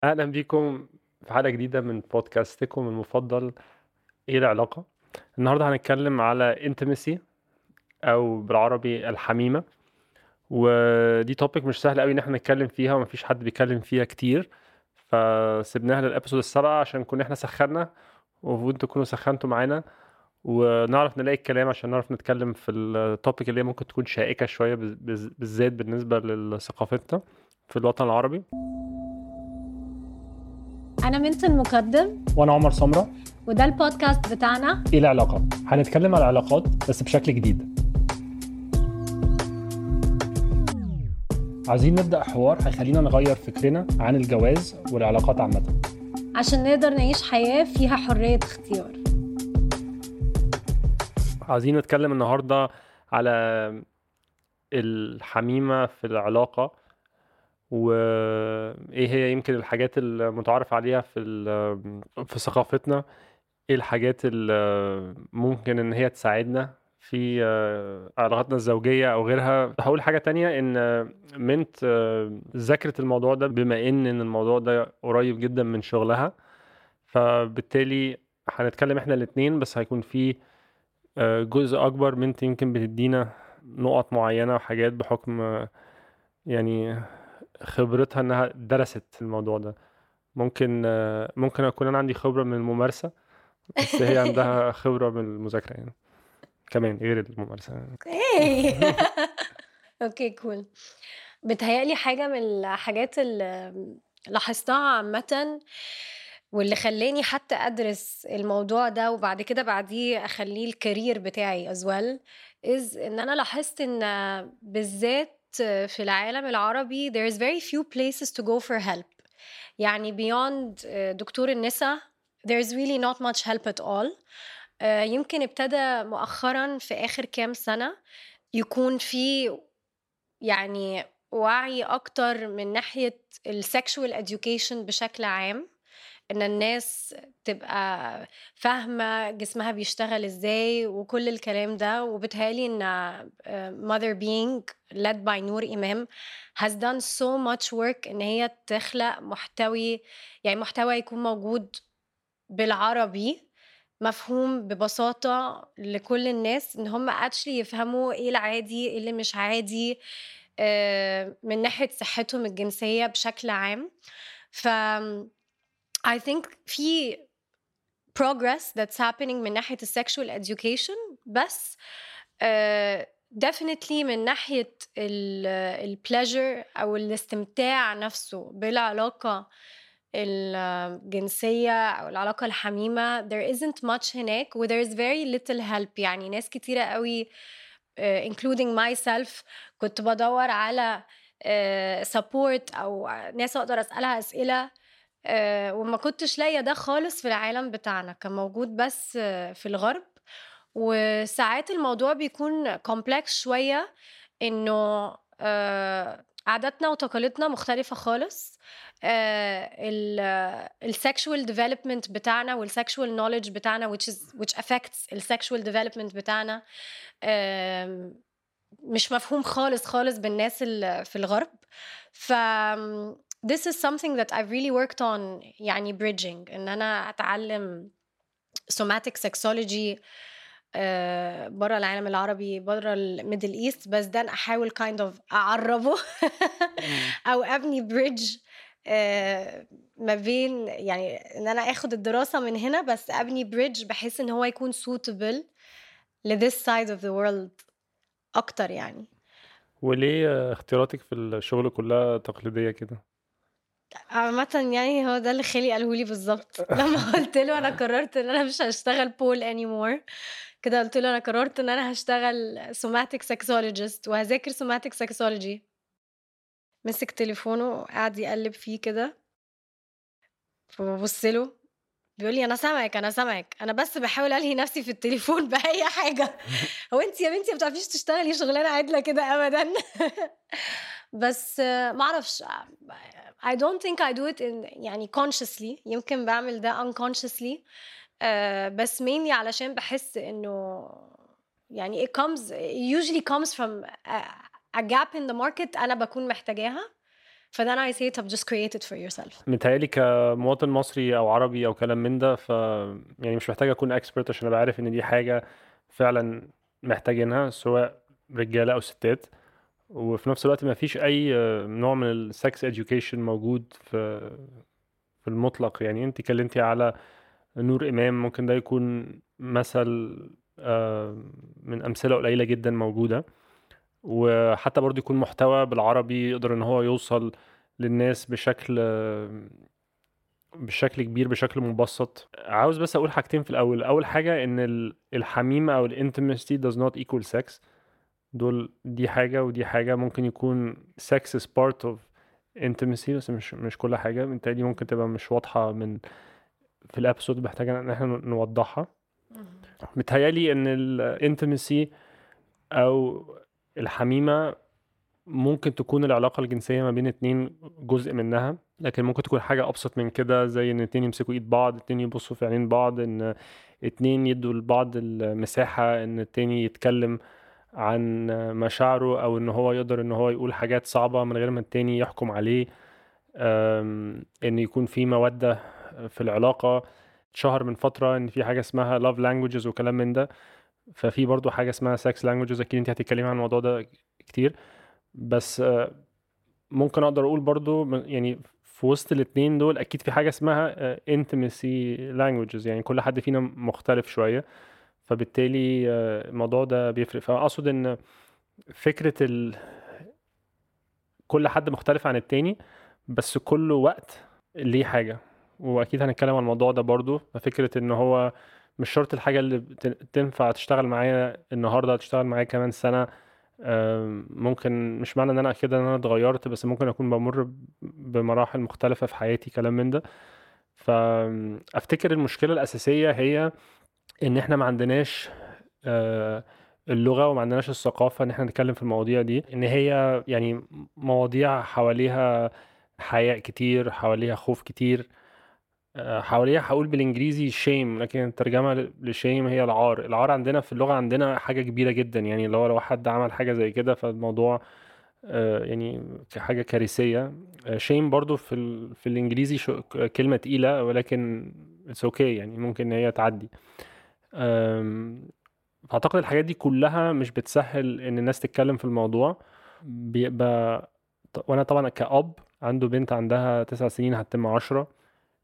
أهلا بيكم في حلقة جديدة من بودكاستكم المفضل إيه العلاقة النهاردة هنتكلم على intimacy أو بالعربي الحميمة ودي توبيك مش سهل قوي إن احنا نتكلم فيها ومفيش حد بيتكلم فيها كتير فسيبناها للأبيسود السابعة عشان نكون احنا سخنا وانتوا تكونوا سخنتوا معانا ونعرف نلاقي الكلام عشان نعرف نتكلم في التوبيك اللي هي ممكن تكون شائكة شوية بالذات بالنسبة لثقافتنا في الوطن العربي أنا منتن مقدم وأنا عمر سمرة وده البودكاست بتاعنا إيه العلاقة؟ هنتكلم على العلاقات بس بشكل جديد عايزين نبدأ حوار هيخلينا نغير فكرنا عن الجواز والعلاقات عامة عشان نقدر نعيش حياة فيها حرية اختيار عايزين نتكلم النهاردة على الحميمة في العلاقة وايه هي يمكن الحاجات المتعارف عليها في في ثقافتنا ايه الحاجات اللي ممكن ان هي تساعدنا في علاقاتنا الزوجية أو غيرها هقول حاجة تانية إن منت ذاكرت الموضوع ده بما إن إن الموضوع ده قريب جدا من شغلها فبالتالي هنتكلم إحنا الاتنين بس هيكون في جزء أكبر منت يمكن بتدينا نقط معينة وحاجات بحكم يعني خبرتها انها درست الموضوع ده ممكن ممكن اكون انا عندي خبره من الممارسه بس هي عندها خبره من المذاكره يعني كمان غير الممارسه اوكي اوكي كول بتهيألي حاجه من الحاجات اللي لاحظتها عامه واللي خلاني حتى ادرس الموضوع ده وبعد كده بعديه اخليه الكارير بتاعي از ويل از ان انا لاحظت ان بالذات في العالم العربي there is very few places to go for help يعني beyond دكتور النساء there is really not much help at all يمكن ابتدى مؤخرا في آخر كام سنة يكون في يعني وعي أكتر من ناحية السكشوال education بشكل عام ان الناس تبقى فاهمه جسمها بيشتغل ازاي وكل الكلام ده وبتهيألي ان mother being led by نور امام has done so much work ان هي تخلق محتوي يعني محتوى يكون موجود بالعربي مفهوم ببساطة لكل الناس ان هم actually يفهموا ايه العادي ايه اللي مش عادي من ناحية صحتهم الجنسية بشكل عام ف I think في progress that's happening من ناحية السكشوال education بس uh, definitely من ناحية البليجر أو الاستمتاع نفسه بالعلاقة الجنسية أو العلاقة الحميمة there isn't much هناك و there is very little help يعني ناس كتيرة قوي uh, including myself كنت بدور على uh, support أو ناس أقدر أسألها أسئلة آه، وما كنتش لاقيه ده خالص في العالم بتاعنا كان موجود بس في الغرب وساعات الموضوع بيكون كومبلكس شويه انه آه، عاداتنا وتقاليدنا مختلفة خالص السكشوال ديفلوبمنت بتاعنا والسكشوال نوليدج بتاعنا which is which affects السكشوال ديفلوبمنت بتاعنا مش مفهوم خالص خالص بالناس اللي في الغرب ف this is something that I've really worked on يعني bridging ان انا اتعلم somatic sexology uh, بره العالم العربي بره الميدل ايست بس ده احاول kind of اعربه او ابني بريدج uh, ما بين يعني ان انا اخد الدراسه من هنا بس ابني بريدج بحيث ان هو يكون suitable ل this side of the world اكتر يعني وليه اختياراتك في الشغل كلها تقليديه كده عامة يعني هو ده اللي خالي قاله لي بالظبط لما قلت له انا قررت ان انا مش هشتغل بول انيمور كده قلت له انا قررت ان انا هشتغل سوماتيك سكسولوجيست وهذاكر سوماتيك سكسولوجي مسك تليفونه وقعد يقلب فيه كده فببص له بيقول لي انا سامعك انا سامعك انا بس بحاول الهي نفسي في التليفون باي حاجه هو انت يا بنتي ما بتعرفيش تشتغلي شغلانه عدله كده ابدا بس ما اعرفش I don't think I do it in يعني consciously يمكن بعمل ده unconsciously uh, بس mainly علشان بحس انه يعني it comes it usually comes from a, a gap in the market انا بكون محتاجاها فده I say طب just create it for yourself متهيألي كمواطن مصري او عربي او كلام من ده ف يعني مش محتاج اكون اكسبرت عشان ابقى عارف ان دي حاجه فعلا محتاجينها سواء رجاله او ستات وفي نفس الوقت ما فيش اي نوع من السكس education موجود في في المطلق يعني انت اتكلمتي على نور امام ممكن ده يكون مثل آه، من امثله قليله جدا موجوده وحتى برضه يكون محتوى بالعربي يقدر ان هو يوصل للناس بشكل بشكل كبير بشكل مبسط عاوز بس اقول حاجتين في الاول اول حاجه ان الحميمه او الانتمسي does not equal sex دول دي حاجه ودي حاجه ممكن يكون sex is part of intimacy بس مش مش كل حاجه بالتالي ممكن تبقى مش واضحه من في الابسود محتاجه ان احنا نوضحها متهيألي ان الانتمسي او الحميمه ممكن تكون العلاقة الجنسية ما بين اتنين جزء منها لكن ممكن تكون حاجة أبسط من كده زي إن اتنين يمسكوا إيد بعض اتنين يبصوا في عينين بعض إن اتنين يدوا لبعض المساحة إن التاني يتكلم عن مشاعره أو إن هو يقدر إن هو يقول حاجات صعبة من غير ما التاني يحكم عليه إن يكون في مودة في العلاقة اتشهر من فترة إن في حاجة اسمها love languages وكلام من ده ففي برضو حاجة اسمها sex languages أكيد أنت هتتكلمي عن الموضوع ده كتير بس ممكن اقدر اقول برضو يعني في وسط الاتنين دول اكيد في حاجه اسمها intimacy languages يعني كل حد فينا مختلف شويه فبالتالي الموضوع ده بيفرق فاقصد ان فكره ال... كل حد مختلف عن التاني بس كل وقت ليه حاجه واكيد هنتكلم عن الموضوع ده برضو ففكره ان هو مش شرط الحاجه اللي تنفع تشتغل معايا النهارده تشتغل معايا كمان سنه ممكن مش معنى ان انا كده ان انا اتغيرت بس ممكن اكون بمر بمراحل مختلفة في حياتي كلام من ده فافتكر المشكلة الاساسية هي ان احنا ما عندناش آه، اللغة وما عندناش الثقافة ان احنا نتكلم في المواضيع دي ان هي يعني مواضيع حواليها حياء كتير حواليها خوف كتير آه، حواليها هقول بالانجليزي شيم لكن الترجمه لشيم هي العار العار عندنا في اللغه عندنا حاجه كبيره جدا يعني لو لو حد عمل حاجه زي كده فالموضوع آه، يعني حاجه كارثيه شيم آه، برضو في ال... في الانجليزي شو... كلمه تقيله ولكن اتس اوكي okay يعني ممكن ان هي تعدي اعتقد الحاجات دي كلها مش بتسهل ان الناس تتكلم في الموضوع بيبقى وانا طبعا كأب عنده بنت عندها تسع سنين هتتم عشرة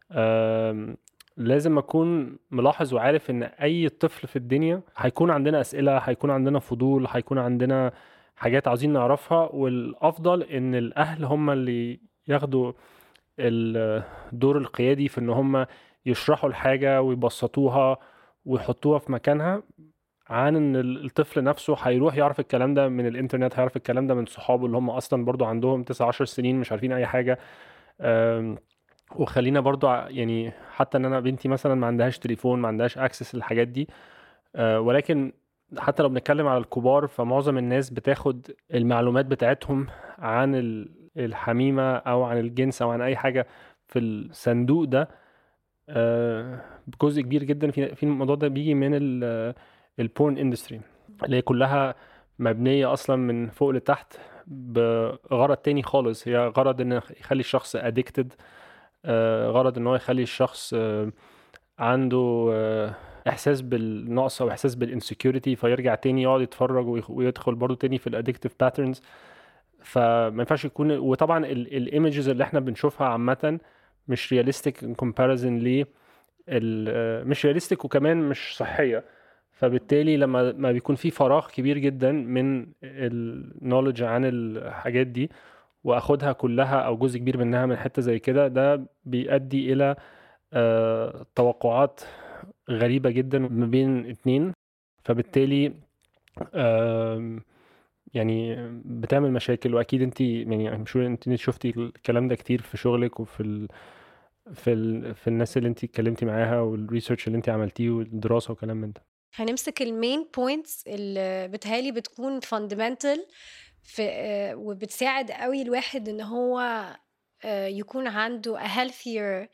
لازم اكون ملاحظ وعارف ان اي طفل في الدنيا هيكون عندنا اسئله هيكون عندنا فضول هيكون عندنا حاجات عاوزين نعرفها والافضل ان الاهل هم اللي ياخدوا الدور القيادي في ان هم يشرحوا الحاجه ويبسطوها ويحطوها في مكانها عن ان الطفل نفسه هيروح يعرف الكلام ده من الانترنت هيعرف الكلام ده من صحابه اللي هم اصلا برضو عندهم 9 10 سنين مش عارفين اي حاجه وخلينا برضو يعني حتى ان انا بنتي مثلا ما عندهاش تليفون ما عندهاش اكسس للحاجات دي آه، ولكن حتى لو بنتكلم على الكبار فمعظم الناس بتاخد المعلومات بتاعتهم عن الحميمة او عن الجنس او عن اي حاجة في الصندوق ده آه، بجزء كبير جدا في في الموضوع ده بيجي من البورن اندستري اللي هي كلها مبنية اصلا من فوق لتحت بغرض تاني خالص هي غرض ان يخلي الشخص ادكتد آه، غرض ان هو يخلي الشخص آه، عنده آه، احساس بالنقص او احساس بالانسكيورتي فيرجع تاني يقعد يتفرج ويدخل برضه تاني في الادكتيف باترنز فما ينفعش يكون وطبعا الايمجز اللي احنا بنشوفها عامه مش رياليستيك ان كومباريزن ل مش رياليستيك وكمان مش صحيه فبالتالي لما ما بيكون في فراغ كبير جدا من النولج عن الحاجات دي واخدها كلها او جزء كبير منها من حته زي كده ده بيؤدي الى آه، توقعات غريبه جدا ما بين اتنين فبالتالي يعني بتعمل مشاكل واكيد انت يعني مش انت شفتي الكلام ده كتير في شغلك وفي ال في ال في الناس اللي انت اتكلمتي معاها والريسيرش اللي انت عملتيه والدراسه وكلام من ده هنمسك المين بوينتس اللي بتهالي بتكون فاندمنتال في آه، وبتساعد قوي الواحد ان هو آه، يكون عنده a healthier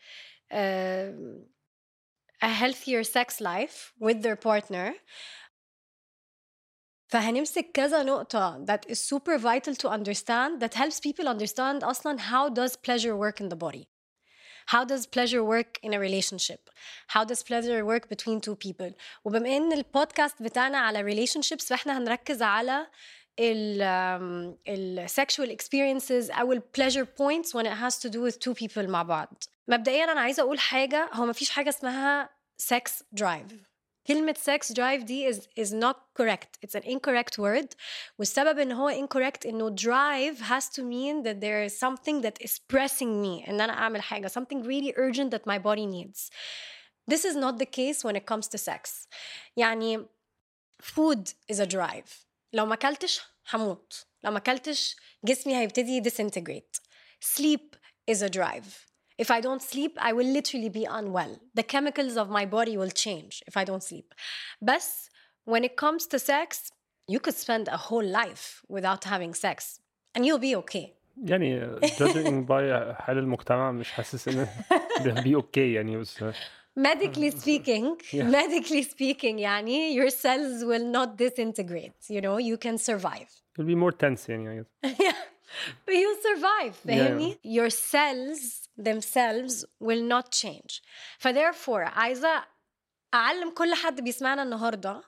a healthier sex life with their partner فهنمسك كذا نقطة that is super vital to understand that helps people understand أصلا how does pleasure work in the body how does pleasure work in a relationship how does pleasure work between two people وبما ان البودكاست بتاعنا على relationships فاحنا هنركز على ال um, ال sexual experiences او ال pleasure points when it has to do with two people مع بعض مبدئيا انا عايزه اقول حاجه هو مفيش حاجه اسمها sex drive كلمة sex drive دي is, is not correct. It's an incorrect word. والسبب ان هو incorrect انه drive has to mean that there is something that is pressing me ان انا اعمل حاجة something really urgent that my body needs. This is not the case when it comes to sex. يعني food is a drive. لو ما اكلتش هموت. لو ما اكلتش جسمي هيبتدي disintegrate. Sleep is a drive. If I don't sleep, I will literally be unwell. The chemicals of my body will change if I don't sleep. But when it comes to sex, you could spend a whole life without having sex and you'll be okay. يعني judging by حال المجتمع مش حاسس ان ده بي اوكي يعني بس medically speaking Yeah. medically speaking يعني your cells will not disintegrate you know you can survive it'll be more tense يعني I guess. but you survive فاهمني your cells themselves will not change فتherefore عايزة أعلم كل حد بيسمعنا النهاردة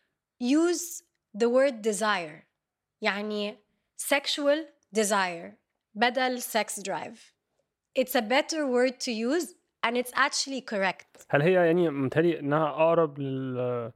use the word desire يعني sexual desire بدل sex drive it's a better word to use and it's actually correct هل هي يعني متهيألي انها اقرب لل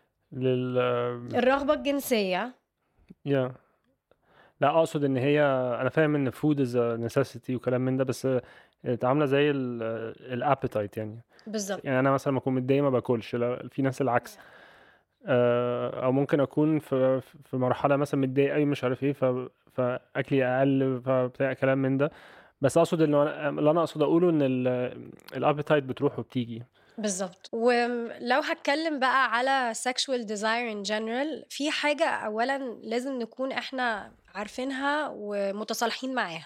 لل الرغبة الجنسية يا لا اقصد ان هي انا فاهم ان فود از necessity وكلام من ده بس عامله زي الابيتايت يعني بالظبط يعني انا مثلا لما اكون متضايق ما باكلش لا في ناس العكس آه، او ممكن اكون في في مرحله مثلا متضايق قوي مش عارف ايه ف فاكلي اقل فبتاع كلام من ده بس اقصد ان أنا- اللي انا اقصد اقوله ان الابيتايت بتروح وبتيجي بالظبط ولو هتكلم بقى على sexual desire in general في حاجة أولا لازم نكون احنا عارفينها ومتصالحين معاها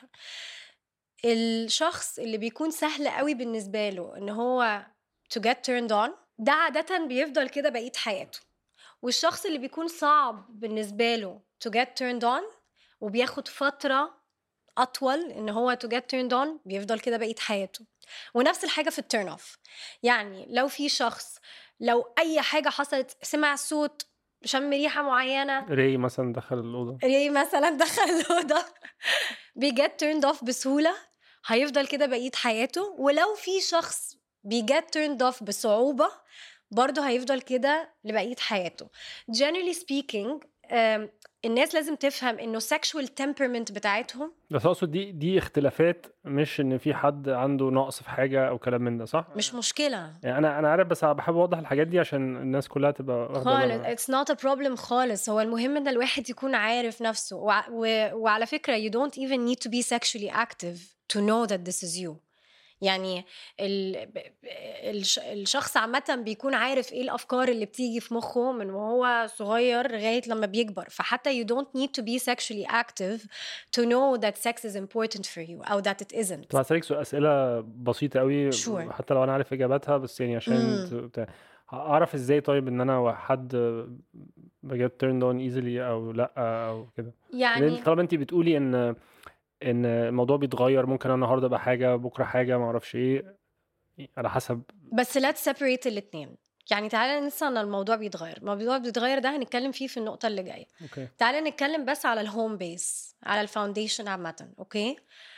الشخص اللي بيكون سهل قوي بالنسبة له ان هو to get turned on ده عادة بيفضل كده بقية حياته والشخص اللي بيكون صعب بالنسبة له to get turned on وبياخد فترة أطول ان هو to get turned on بيفضل كده بقية حياته ونفس الحاجة في التيرن اوف يعني لو في شخص لو اي حاجه حصلت سمع صوت شم ريحه معينه ري مثلا دخل الاوضه ري مثلا دخل الاوضه بيجت تيرند اوف بسهوله هيفضل كده بقيه حياته ولو في شخص بيجت تيرند اوف بصعوبه برضه هيفضل كده لبقيه حياته generally speaking um, الناس لازم تفهم انه sexual temperament بتاعتهم بس اقصد دي دي اختلافات مش ان في حد عنده نقص في حاجه او كلام من ده صح مش مشكله يعني انا انا عارف بس بحب اوضح الحاجات دي عشان الناس كلها تبقى واخده خالص بالها. it's not a problem خالص هو المهم ان الواحد يكون عارف نفسه وع- و... وعلى فكرة you don't even need to be sexually active to know that this is you يعني ال... ب- ب- الش... الشخص عامة بيكون عارف ايه الافكار اللي بتيجي في مخه من وهو صغير لغاية لما بيكبر فحتى you don't need to be sexually active to know that sex is important for you او that it isn't طب هسألك سؤال أسئلة بسيطة قوي Sure. حتى لو أنا عارف إجاباتها بس يعني عشان مم. ت- بتاع أعرف إزاي طيب إن أنا حد بجد turned on easily أو لأ أو كده لأن يعني طالما أنت بتقولي إن إن الموضوع بيتغير ممكن أنا النهاردة أبقى حاجة بكرة حاجة معرفش إيه على حسب بس let's separate الاتنين يعني تعالى ننسى ان الموضوع بيتغير الموضوع بيتغير ده هنتكلم فيه في النقطة اللي جاية أوكي تعالى نتكلم بس على الهوم بيس على الفاونديشن عامة اوكي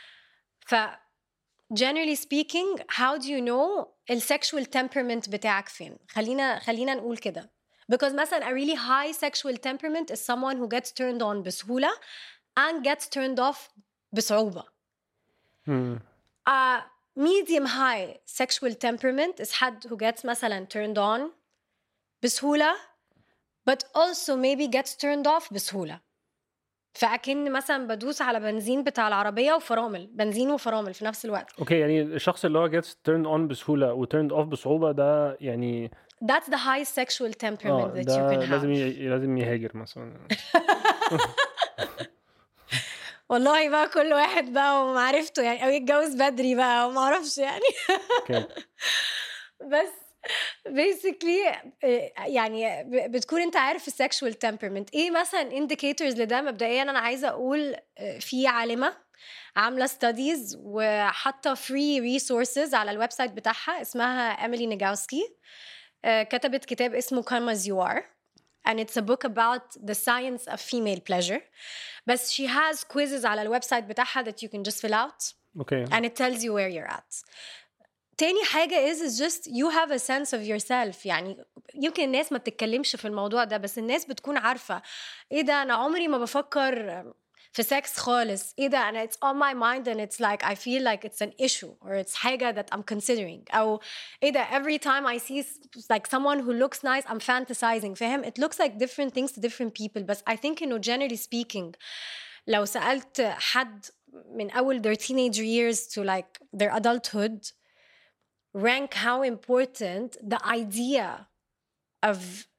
ف generally speaking how do you know السexual temperament بتاعك فين خلينا خلينا نقول كده because مثلا a really high sexual temperament is someone who gets turned on بسهولة and gets turned off بصعوبة مم. a medium high sexual temperament is حد who gets مثلا turned on بسهولة but also maybe gets turned off بسهولة فأكن مثلا بدوس على بنزين بتاع العربية وفرامل بنزين وفرامل في نفس الوقت أوكي يعني الشخص اللي هو gets turned on بسهولة و turned off بصعوبة ده يعني that's the high sexual temperament اه that you ده can have لازم ي... لازم يهاجر مثلا والله بقى كل واحد بقى ومعرفته يعني او يتجوز بدري بقى وما اعرفش يعني اوكي بس basically آه، يعني ب- بتكون انت عارف السكشوال temperament ايه مثلا indicators لده مبدئيا انا عايزه اقول آه، في عالمه عامله ستاديز وحاطه فري ريسورسز على الويب سايت بتاعها اسمها ايميلي نيجاوسكي آه، كتبت كتاب اسمه Come as you are and it's a book about the science of female pleasure بس she has quizzes على الويب سايت بتاعها that you can just fill out اوكي and it tells you where you're at تاني حاجة is is just you have a sense of yourself يعني يمكن الناس ما بتتكلمش في الموضوع ده بس الناس بتكون عارفة ايه ده انا عمري ما بفكر في سكس خالص ايه ده انا it's on my mind and it's like I feel like it's an issue or it's حاجة that I'm considering او ايه ده every time I see s- like someone who looks nice I'm fantasizing فاهم it looks like different things to different people بس I think انه generally speaking لو سألت حد من أول their teenage years to like their adulthood rank how important the idea of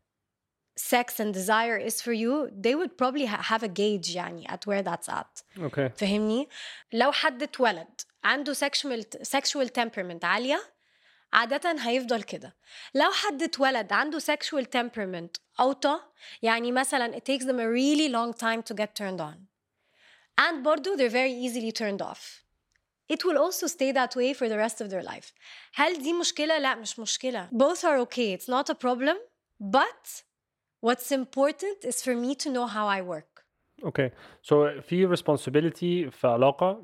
sex and desire is for you they would probably ha- have a gauge يعني at where that's at اوكي فهمني لو حد اتولد عنده sexual sexual temperament عالية عادة هيفضل كده لو حد اتولد عنده sexual temperament أوطى يعني مثلا it takes them a really long time to get turned on and برضو they're very easily turned off it will also stay that way for the rest of their life هل دي مشكلة؟ لا مش مشكلة both are okay it's not a problem but what's important is for me to know how I work اوكي سو في responsibility في علاقة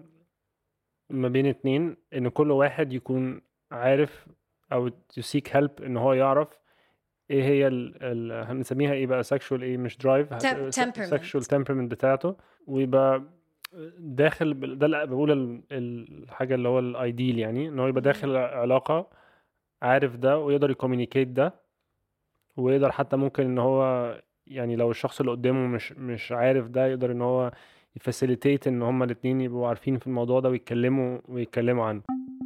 ما بين اتنين ان كل واحد يكون عارف او to seek help ان هو يعرف ايه هي ال ال هنسميها ايه بقى sexual ايه مش drive Tem- temperament. sexual temperament بتاعته ويبقى داخل بال- ده اللي بقول ال- الحاجة اللي هو الايديل يعني ان هو يبقى داخل علاقة عارف ده ويقدر يكومينيكيت ده ويقدر حتى ممكن ان هو يعني لو الشخص اللي قدامه مش مش عارف ده يقدر ان هو يفاسيليتيت ان هما الاتنين يبقوا عارفين في الموضوع ده ويتكلموا ويتكلموا عنه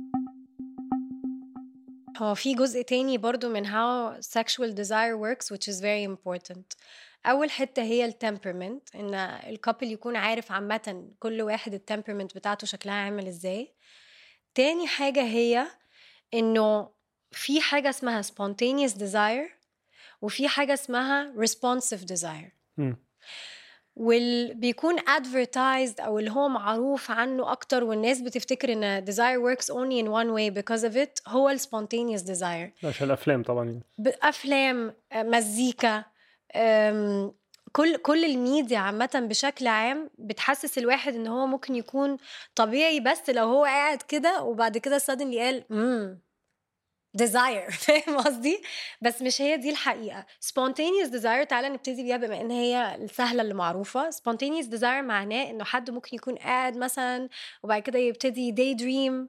هو في جزء تاني برضو من how sexual desire works which is very important أول حتة هي التمبرمنت إن الكابل يكون عارف عامة كل واحد التمبرمنت بتاعته شكلها عامل إزاي تاني حاجة هي إنه في حاجة اسمها spontaneous desire وفي حاجة اسمها responsive desire مم. واللي بيكون advertised او اللي هو معروف عنه اكتر والناس بتفتكر ان desire works only in one way because of it هو ال spontaneous desire عشان الافلام طبعا يعني افلام آه، مزيكا آم، كل كل الميديا عامة بشكل عام بتحسس الواحد ان هو ممكن يكون طبيعي بس لو هو قاعد كده وبعد كده suddenly قال امم desire فاهم قصدي؟ بس مش هي دي الحقيقة spontaneous desire تعالى نبتدي بيها بما ان هي السهلة اللي معروفة spontaneous desire معناه انه حد ممكن يكون قاعد مثلا وبعد كده يبتدي daydream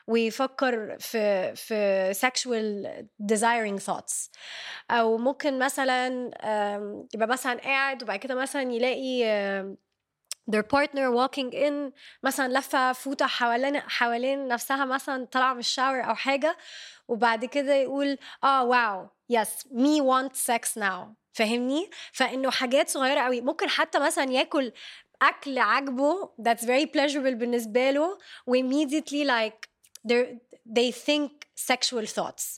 ويفكر في في sexual desiring thoughts او ممكن مثلا آم، يبقى مثلا قاعد وبعد كده مثلا يلاقي آم، their partner walking in مثلا لفه فوطه حوالين حوالين نفسها مثلا طالعه من الشاور او حاجه وبعد كده يقول اه واو يس مي want sex now فاهمني فانه حاجات صغيره قوي ممكن حتى مثلا ياكل اكل عاجبه that's very pleasurable بالنسبه له و immediately like they're- they think sexual thoughts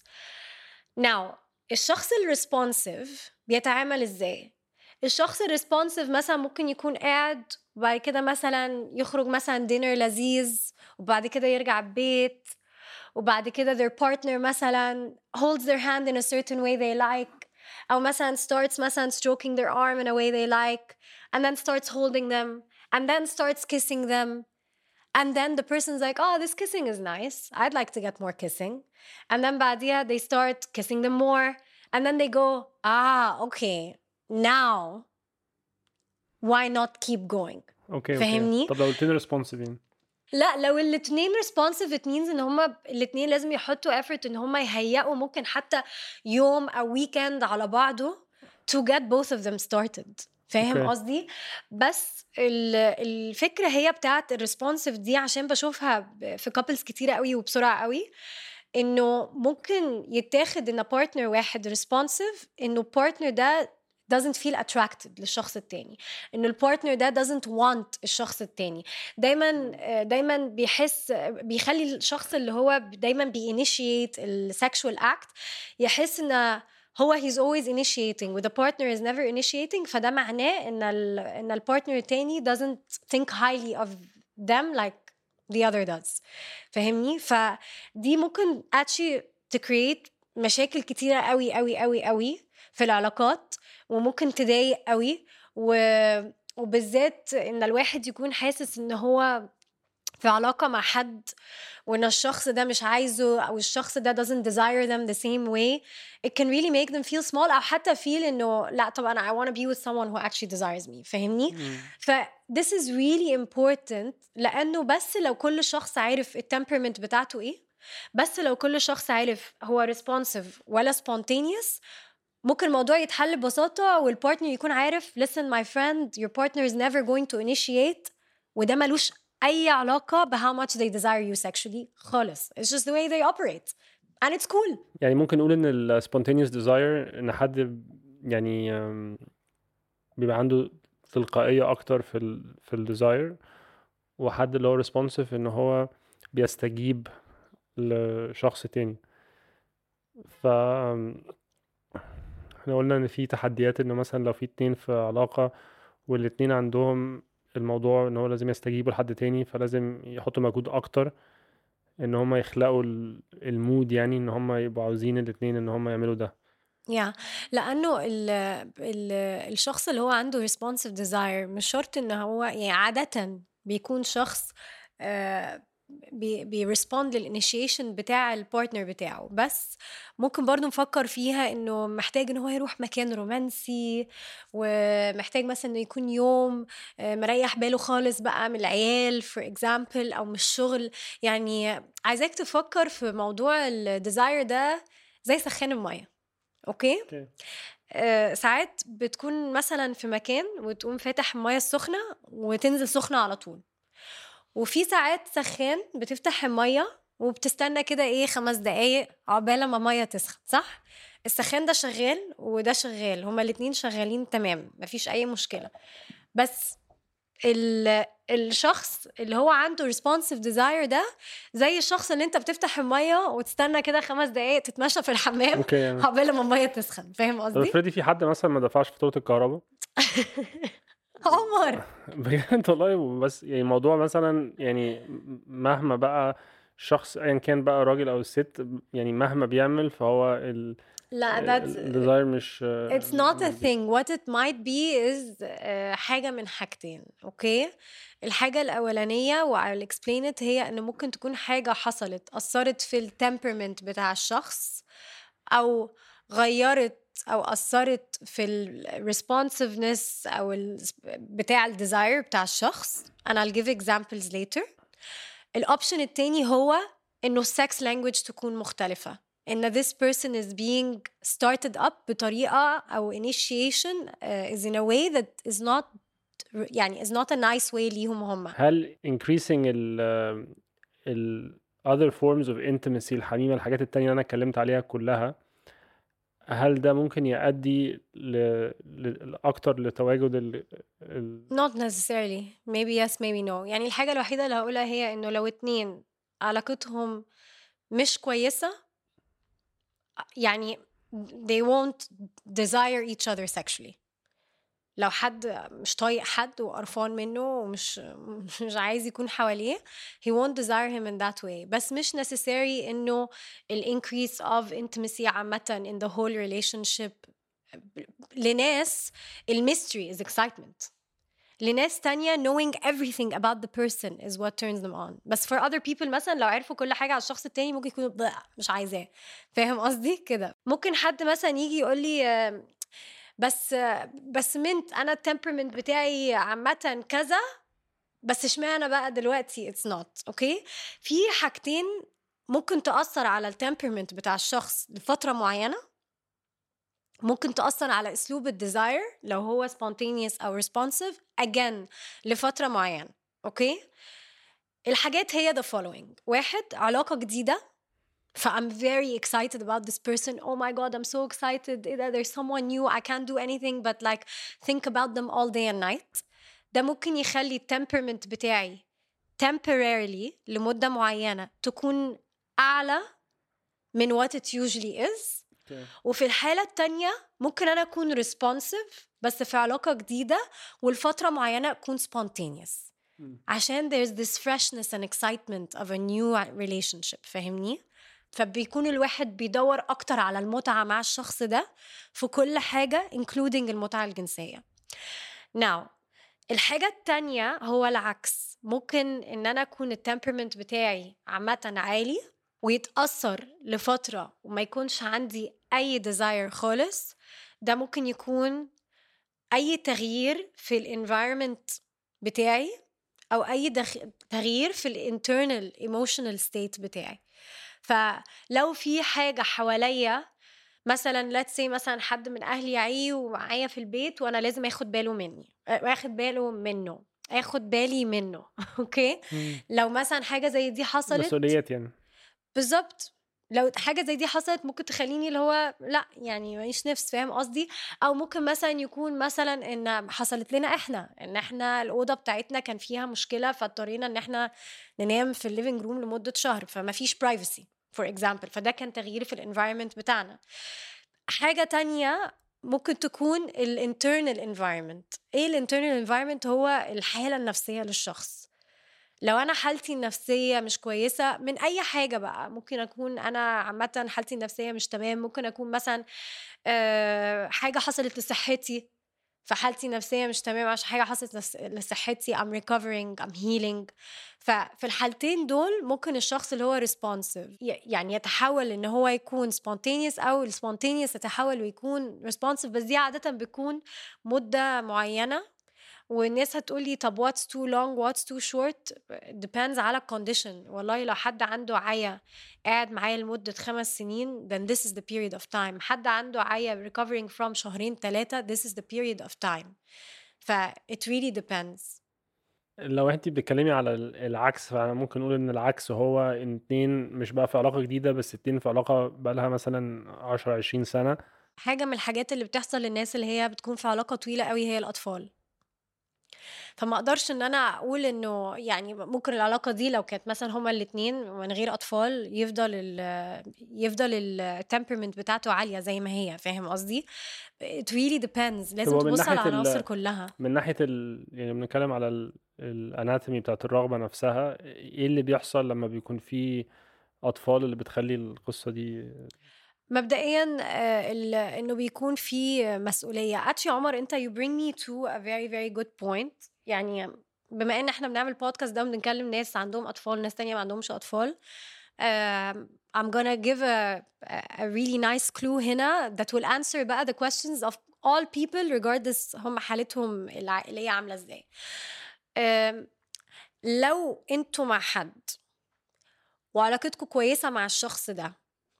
now الشخص الريسبونسيف بيتعامل ازاي الشخص الريسبونسيف مثلا ممكن يكون قاعد وبعد كده مثلا يخرج مثلا دينر لذيذ وبعد كده يرجع البيت وبعد كده their partner مثلا holds their hand in a certain way they like أو مثلا starts مثلا stroking their arm in a way they like and then starts holding them and then starts kissing them and then the person's like oh this kissing is nice I'd like to get more kissing and then بعديها they start kissing them more and then they go ah okay now why not keep going اوكي اوكي فاهمني؟ طب لو الاتنين ريسبونسيف يعني لا لو الاتنين responsive it means ان هما الاتنين لازم يحطوا effort ان هما يهيئوا ممكن حتى يوم او weekend على بعضه to get both of them started فاهم أوكي. قصدي بس ال- الفكره هي بتاعت الريسبونسيف دي عشان بشوفها ب- في couples كتيره قوي وبسرعه قوي انه ممكن يتاخد ان بارتنر واحد responsive انه بارتنر ده doesn't feel attracted للشخص التاني ان البارتنر ده doesn't want الشخص التاني دايما آه، دايما بيحس بيخلي الشخص اللي هو دايما بيinitiate السكشوال اكت يحس ان هو he's always initiating و the partner is never initiating فده معناه ان ال ان البارتنر التاني doesn't think highly of them like the other does فاهمني فدي ممكن actually to create مشاكل كتيرة قوي قوي قوي قوي في العلاقات وممكن تضايق قوي و... وبالذات ان الواحد يكون حاسس ان هو في علاقة مع حد وان الشخص ده مش عايزه او الشخص ده doesn't desire them the same way it can really make them feel small او حتى feel انه لا طب انا I want to be with someone who actually desires me فاهمني؟ ف this is really important لانه بس لو كل شخص عارف التمبرمنت بتاعته ايه بس لو كل شخص عارف هو responsive ولا spontaneous ممكن الموضوع يتحل ببساطة والبارتنر يكون عارف listen my friend your partner is never going to initiate وده ملوش أي علاقة ب how much they desire you sexually خالص it's just the way they operate and it's cool يعني ممكن نقول ان ال spontaneous desire ان حد يعني um, بيبقى عنده تلقائية اكتر في ال في الديزاير وحد اللي هو responsive ان هو بيستجيب لشخص تاني ف احنا قلنا ان في تحديات انه مثلا لو في اتنين في علاقة والاتنين عندهم الموضوع ان هو لازم يستجيبوا لحد تاني فلازم يحطوا مجهود اكتر ان هم يخلقوا ال- المود يعني ان هم يبقوا عاوزين الاتنين ان هم يعملوا ده يا لانه ال ال الشخص اللي هو عنده responsive desire مش شرط ان هو يعني عادة بيكون شخص آه، بي بيرسبوند للانيشيشن بتاع البارتنر بتاعه بس ممكن برضو نفكر فيها انه محتاج ان هو يروح مكان رومانسي ومحتاج مثلا انه يكون يوم آه، مريح باله خالص بقى من العيال فور اكزامبل او من الشغل يعني عايزاك تفكر في موضوع الديزاير ده زي سخان الميه اوكي اوكي آه، ساعات بتكون مثلا في مكان وتقوم فاتح الميه السخنه وتنزل سخنه على طول وفي ساعات سخان بتفتح الميه وبتستنى كده ايه خمس دقايق عقبال ما الميه تسخن صح السخان ده شغال وده شغال هما الاتنين شغالين تمام مفيش اي مشكله بس ال الشخص اللي هو عنده responsive desire ده زي الشخص اللي انت بتفتح الميه وتستنى كده خمس دقايق تتمشى في الحمام اوكي يعني عقبال ما الميه تسخن فاهم طب قصدي؟ افرضي في حد مثلا ما دفعش فاتورة الكهرباء عمر بجد والله بس يعني الموضوع مثلا يعني مهما بقى شخص ايا كان بقى راجل او ست يعني مهما بيعمل فهو ال لا that's الديزاير مش It's not a thing what it might be is آه، حاجة من حاجتين اوكي الحاجة الأولانية و I'll explain it هي إن ممكن تكون حاجة حصلت أثرت في التمبرمنت بتاع الشخص أو غيرت أو أثرت في ال responsiveness أو ال بتاع ال desire بتاع الشخص and I'll give examples later الأوبشن التاني هو إنه sex language تكون مختلفة ان this person is being started up بطريقه او initiation uh, is in a way that is not يعني is not a nice way ليهم هم هل increasing ال ال other forms of intimacy الحميمة الحاجات التانية اللي أنا اتكلمت عليها كلها هل ده ممكن يؤدي ل... ل... أكتر لتواجد ال... ال... not necessarily maybe yes maybe no يعني الحاجه الوحيده اللي هقولها هي انه لو اتنين علاقتهم مش كويسه يعني they won't desire each other sexually لو حد مش طايق حد وقرفان منه ومش مش عايز يكون حواليه he won't desire him in that way بس مش necessary انه ال increase of intimacy عامة in the whole relationship لناس ال mystery is excitement لناس تانية knowing everything about the person is what turns them on بس for other people مثلا لو عرفوا كل حاجة على الشخص التاني ممكن يكونوا "بقى، مش عايزاه فاهم قصدي كده ممكن حد مثلا يجي يقول لي آه، بس آه، بس منت انا التمبرمنت بتاعي عامة كذا بس اشمعنى بقى دلوقتي اتس نوت اوكي في حاجتين ممكن تأثر على التمبرمنت بتاع الشخص لفترة معينة ممكن تأثر على أسلوب الديزاير لو هو spontaneous أو responsive again لفترة معينة أوكي الحاجات هي the following واحد علاقة جديدة ف I'm very excited about this person oh my god I'm so excited إيه ده there's someone new I can't do anything but like think about them all day and night ده ممكن يخلي التمبرمنت بتاعي temporarily لمدة معينة تكون أعلى من what it usually is وفي الحالة التانية ممكن أنا أكون responsive بس في علاقة جديدة والفترة معينة أكون spontaneous عشان there's this freshness and excitement of a new relationship فاهمني؟ فبيكون الواحد بيدور أكتر على المتعة مع الشخص ده في كل حاجة including المتعة الجنسية now الحاجة التانية هو العكس ممكن إن أنا أكون التمبرمنت بتاعي عامة عالي ويتأثر لفترة وما يكونش عندي أي desire خالص ده ممكن يكون أي تغيير في الانفايرمنت بتاعي أو أي دخ... تغيير في الانترنال emotional state بتاعي فلو في حاجة حواليا مثلا let's say مثلا حد من اهلي يعي ومعايا في البيت وانا لازم اخد باله مني واخد باله منه اخد بالي منه اوكي لو مثلا حاجه زي دي حصلت مسؤوليات يعني بالظبط لو حاجه زي دي حصلت ممكن تخليني اللي هو لا يعني ماليش نفس فاهم قصدي او ممكن مثلا يكون مثلا ان حصلت لنا احنا ان احنا الاوضه بتاعتنا كان فيها مشكله فاضطرينا ان احنا ننام في الليفنج روم لمده شهر فما فيش برايفسي فور اكزامبل فده كان تغيير في الانفايرمنت بتاعنا حاجه تانية ممكن تكون الانترنال انفايرمنت ايه الانترنال انفايرمنت هو الحاله النفسيه للشخص لو انا حالتي النفسيه مش كويسه من اي حاجه بقى ممكن اكون انا عامه حالتي النفسيه مش تمام ممكن اكون مثلا أه حاجه حصلت لصحتي فحالتي النفسيه مش تمام عشان حاجه حصلت لصحتي I'm recovering I'm healing ففي الحالتين دول ممكن الشخص اللي هو responsive يعني يتحول ان هو يكون spontaneous او السبونتينيوس يتحول ويكون responsive بس دي عاده بتكون مده معينه والناس هتقول لي طب what's too long what's too short depends على الكونديشن والله لو حد عنده عيا قاعد معايا لمدة خمس سنين then this is the period of time حد عنده عيا recovering from شهرين ثلاثة this is the period of time ف it really depends لو انت بتتكلمي على العكس فانا ممكن نقول ان العكس هو ان اتنين مش بقى في علاقه جديده بس اتنين في علاقه بقى لها مثلا 10 20 سنه حاجه من الحاجات اللي بتحصل للناس اللي هي بتكون في علاقه طويله قوي هي الاطفال فما اقدرش ان انا اقول انه يعني ممكن العلاقه دي لو كانت مثلا هما الاثنين من غير اطفال يفضل ال يفضل التمبرمنت بتاعته عاليه زي ما هي فاهم قصدي it really depends لازم تبص على العناصر كلها من ناحيه ال... يعني بنتكلم على الاناتومي بتاعت الرغبه نفسها ايه اللي بيحصل لما بيكون في اطفال اللي بتخلي القصه دي مبدئيا آه، انه بيكون في مسؤوليه actually عمر انت you bring me to a very very good point يعني بما ان احنا بنعمل بودكاست ده وبنكلم ناس عندهم اطفال ناس تانية ما عندهمش اطفال um, I'm gonna give a, a really nice clue هنا that will answer بقى the questions of all people regardless هم حالتهم العائلية عاملة ازاي um, لو انتوا مع حد وعلاقتكم كويسة مع الشخص ده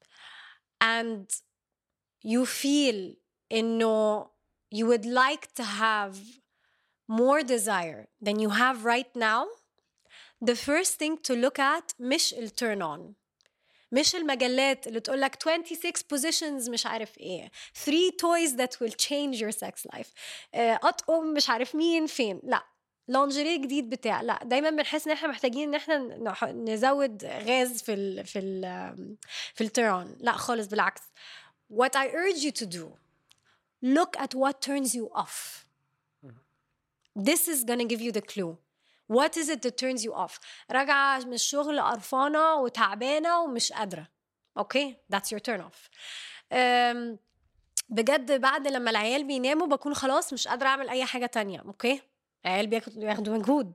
and you feel انه you would like to have more desire than you have right now the first thing to look at مش ال turn on مش المجلات اللي تقول لك 26 positions مش عارف ايه 3 toys that will change your sex life اطقم مش عارف مين فين لا لونجري جديد بتاع لا دايما بنحس ان احنا محتاجين ان احنا نزود غاز في ال في ال في التيرون لا خالص بالعكس what I urge you to do look at what turns you off this is gonna give you the clue what is it that turns you off راجعة من الشغل قرفانة وتعبانة ومش قادرة اوكي okay? that's your turn off um, بجد بعد لما العيال بيناموا بكون خلاص مش قادرة أعمل أي حاجة تانية أوكي عيال بياخدوا مجهود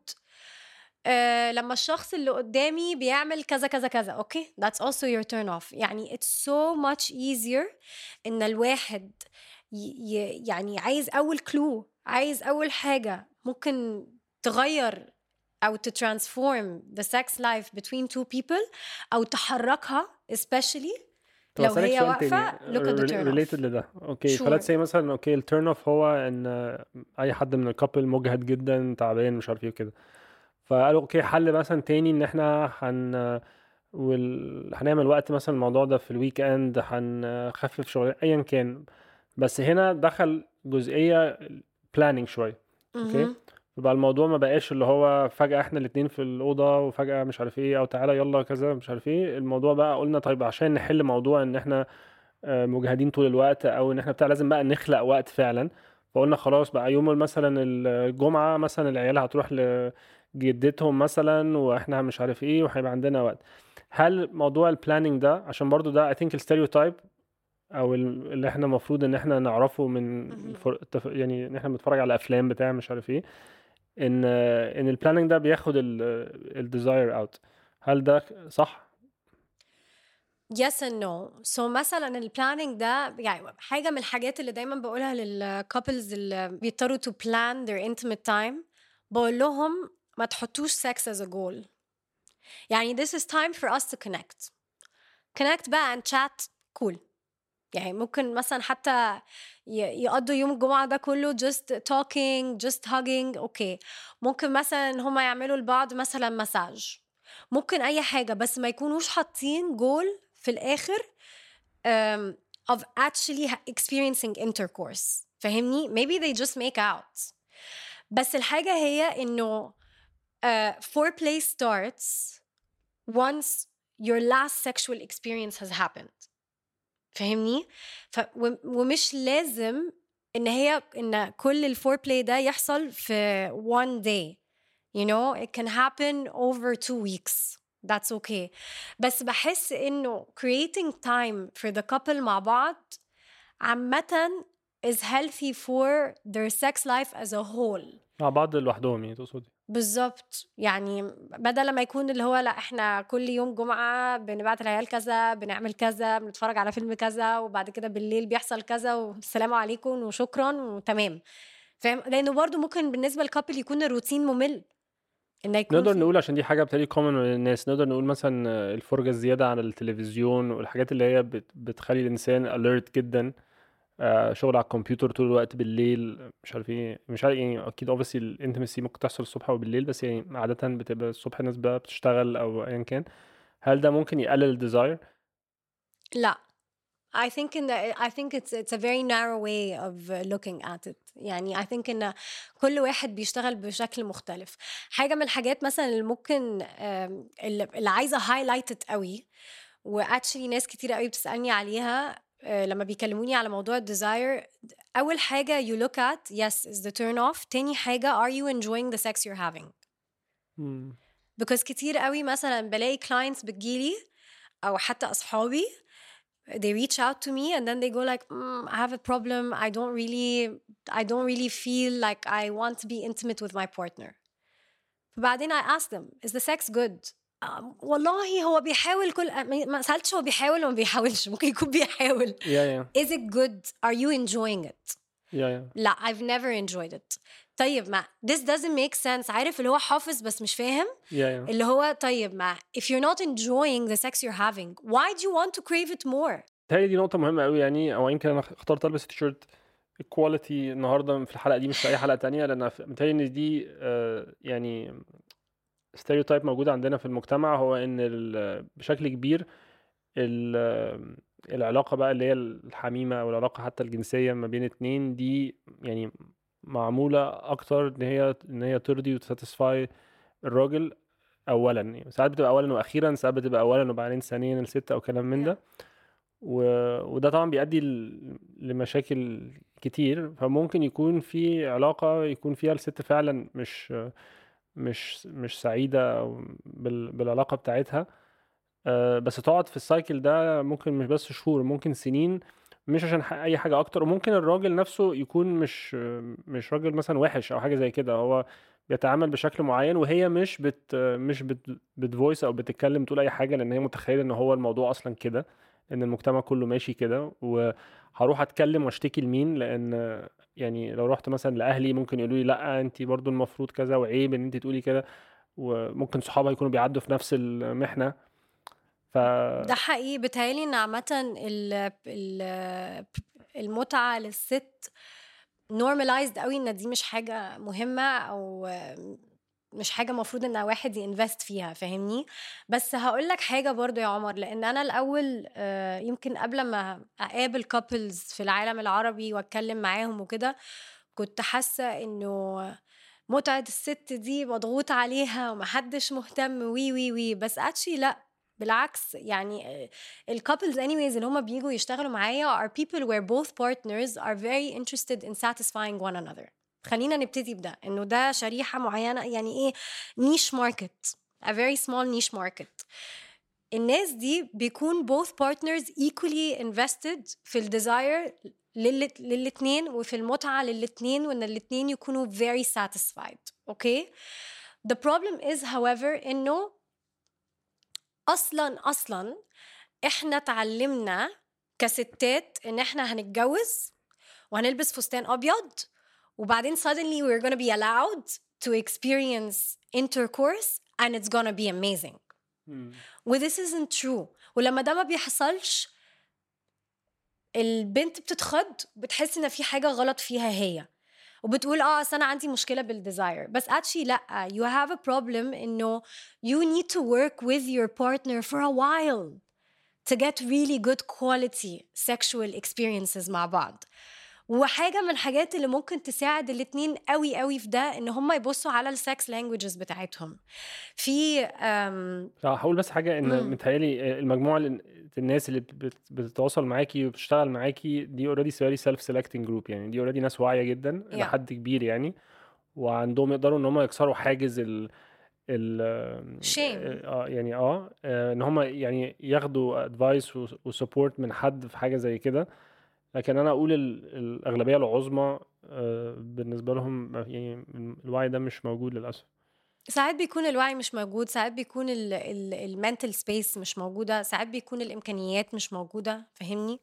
أه لما الشخص اللي قدامي بيعمل كذا كذا كذا اوكي that's also your turn off يعني it's so much easier ان الواحد يعني عايز اول كلو عايز اول حاجه ممكن تغير او تترانسفورم the sex life between two people او تحركها especially لو هي واقفه look at the turn related لده اوكي sure. فلتس سي مثلا اوكي التيرن اوف هو ان اي حد من الكابل مجهد جدا تعبان مش عارف ايه وكده فقالوا اوكي حل مثلا تاني ان احنا هن وال... هنعمل وقت مثلا الموضوع ده في الويك اند هنخفف شغل ايا كان بس هنا دخل جزئيه بلاننج شويه اوكي مهم. فبقى الموضوع ما بقاش اللي هو فجأة احنا الاتنين في الأوضة وفجأة مش عارف ايه أو تعالى يلا كذا مش عارف ايه الموضوع بقى قلنا طيب عشان نحل موضوع إن احنا آه، مجهدين طول الوقت أو إن احنا بتاع لازم بقى نخلق وقت فعلا فقلنا خلاص بقى يوم مثلا الجمعة مثلا العيال هتروح لجدتهم مثلا واحنا مش عارف ايه وهيبقى عندنا وقت هل موضوع البلاننج ده عشان برضو ده I think الستيريوتايب او ال- اللي احنا المفروض ان احنا نعرفه من مهم. فر... تف- يعني ان احنا بنتفرج على افلام بتاع مش عارف ايه ان ان البلاننج ده بياخد الديزاير اوت هل ده صح yes and no so مثلا البلاننج ده يعني حاجة من الحاجات اللي دايما بقولها للكابلز اللي بيضطروا to plan their intimate time بقول لهم ما تحطوش sex as a goal يعني this is time for us to connect connect بقى and chat cool يعني ممكن مثلا حتى ي- يقضوا يوم الجمعة ده كله just talking just hugging اوكي ممكن مثلا ان هما يعملوا لبعض مثلا مساج ممكن اي حاجة بس ما يكونوش حاطين جول في الاخر um, of actually ha- experiencing intercourse فاهمني maybe they just make out بس الحاجة هي انه uh, foreplay starts once your last sexual experience has happened فاهمني ف و- ومش لازم ان هي ان كل الفور بلاي ده يحصل في one day you know it can happen over two weeks that's okay بس بحس انه creating time for the couple مع بعض عامة is healthy for their sex life as a whole مع بعض لوحدهم يعني تقصدي بالظبط يعني بدل ما يكون اللي هو لا احنا كل يوم جمعة بنبعت العيال كذا بنعمل كذا بنتفرج على فيلم كذا وبعد كده بالليل بيحصل كذا والسلام عليكم وشكرا وتمام فاهم لانه برضو ممكن بالنسبة للكابل يكون الروتين ممل ان يكون نقدر في- نقول عشان دي حاجه بتالي كومن للناس نقدر نقول مثلا الفرجه الزياده عن التلفزيون والحاجات اللي هي بت... بتخلي الانسان اليرت جدا آه، شغل على الكمبيوتر طول الوقت بالليل مش عارف ايه مش عارف يعني اكيد اوبسي الانتمسي ممكن تحصل الصبح او بالليل بس يعني عاده بتبقى الصبح الناس بقى بتشتغل او ايا كان هل ده ممكن يقلل الديزاير لا I think in the, I think it's it's a very narrow way of uh, looking at it يعني I think ان كل واحد بيشتغل بشكل مختلف حاجة من الحاجات مثلا اللي ممكن آم، اللي اللي عايزة highlighted قوي واكشلي ناس كتير قوي بتسألني عليها آه، لما بيكلموني على موضوع الديزاير أول حاجة you look at yes is the turn off تاني حاجة are you enjoying the sex you're having مم. because كتير قوي مثلا بلاقي clients بتجيلي او حتى اصحابي they reach out to me and then they go like mm, I have a problem I don't really I don't really feel like I want to be intimate with my partner فبعدين I ask them is the sex good um, والله هو بيحاول كل ما ما سألتش هو بيحاول ولا ما بيحاولش ممكن يكون بيحاول يا يا is it good are you enjoying it يا يا لا I've never enjoyed it طيب ما this doesn't make sense عارف اللي هو حافظ بس مش فاهم يا يا اللي هو طيب ما if you're not enjoying the sex you're having why do you want to crave it more بتهيألي دي نقطة مهمة قوي يعني أو يمكن أنا اخترت ألبس التيشيرت الكواليتي النهاردة في الحلقة دي مش في أي حلقة تانية لأن بتهيألي إن دي آه، يعني ستيريوتايب موجود عندنا في المجتمع هو إن ال- بشكل كبير ال- العلاقة بقى اللي هي الحميمة أو العلاقة حتى الجنسية ما بين اتنين دي يعني معمولة أكتر إن هي إن هي ترضي وتساتسفاي الراجل أولا يعني ساعات بتبقى أولا وأخيرا ساعات بتبقى أولا وبعدين ثانيا الست أو كلام من ده و... وده طبعا بيؤدي ل... لمشاكل كتير فممكن يكون في علاقة يكون فيها الست فعلا مش مش مش سعيدة أو بال... بالعلاقة بتاعتها آه، بس تقعد في السايكل ده ممكن مش بس شهور ممكن سنين مش عشان ح- اي حاجه اكتر وممكن الراجل نفسه يكون مش مش راجل مثلا وحش او حاجه زي كده هو بيتعامل بشكل معين وهي مش بت مش بت بتفويس او بتتكلم تقول اي حاجه لان هي متخيله ان هو الموضوع اصلا كده ان المجتمع كله ماشي كده وهروح اتكلم واشتكي لمين لان يعني لو رحت مثلا لاهلي ممكن يقولوا لي لا انت برضو المفروض كذا وعيب ان انت تقولي كده وممكن صحابها يكونوا بيعدوا في نفس المحنه ف ده حقيقي بتهيألي ان عامة ال- ال- المتعة للست normalized قوي ان دي مش حاجة مهمة او مش حاجه المفروض ان واحد ينفست فيها فاهمني بس هقول لك حاجه برضو يا عمر لان انا الاول آه، يمكن قبل ما اقابل كابلز في العالم العربي واتكلم معاهم وكده كنت حاسه انه متعه الست دي مضغوط عليها ومحدش مهتم وي وي وي بس اتشي لا بالعكس يعني الكابلز anyways اللي هم بيجوا يشتغلوا معايا are people where both partners are very interested in satisfying one another خلينا نبتدي بده انه ده شريحه معينه يعني ايه نيش ماركت a very small niche market الناس دي بيكون both partners equally invested في الديزاير للاثنين وفي المتعه للاثنين وان الاثنين يكونوا very satisfied اوكي okay? the problem is however انه اصلا اصلا احنا اتعلمنا كستات ان احنا هنتجوز وهنلبس فستان ابيض وبعدين suddenly we're gonna be allowed to experience intercourse and it's gonna be amazing و this isn't true ولما ده ما بيحصلش البنت بتتخض بتحس ان في حاجه غلط فيها هي وبتقول اه اصل انا عندي مشكله بالديزاير بس actually لا you have a problem انه you need to work with your partner for a while to get really good quality sexual experiences مع بعض وحاجه من الحاجات اللي ممكن تساعد الاتنين قوي قوي في ده ان هم يبصوا على السكس لانجوجز بتاعتهم في هقول بس حاجه ان متهيألي المجموعه الناس اللي بتتواصل معاكي وبتشتغل معاكي دي اوريدي فيري سيلف سيلكتنج جروب يعني دي اوريدي ناس واعيه جدا yeah. لحد كبير يعني وعندهم يقدروا ان هم يكسروا حاجز ال ال شيم اه يعني اه ان هم يعني ياخدوا ادفايس وسبورت من حد في حاجه زي كده لكن انا اقول الاغلبيه العظمى آه، بالنسبه لهم يعني الوعي ده مش موجود للاسف ساعات بيكون الوعي مش موجود ساعات بيكون المنتل سبيس مش موجوده ساعات بيكون الامكانيات مش موجوده فاهمني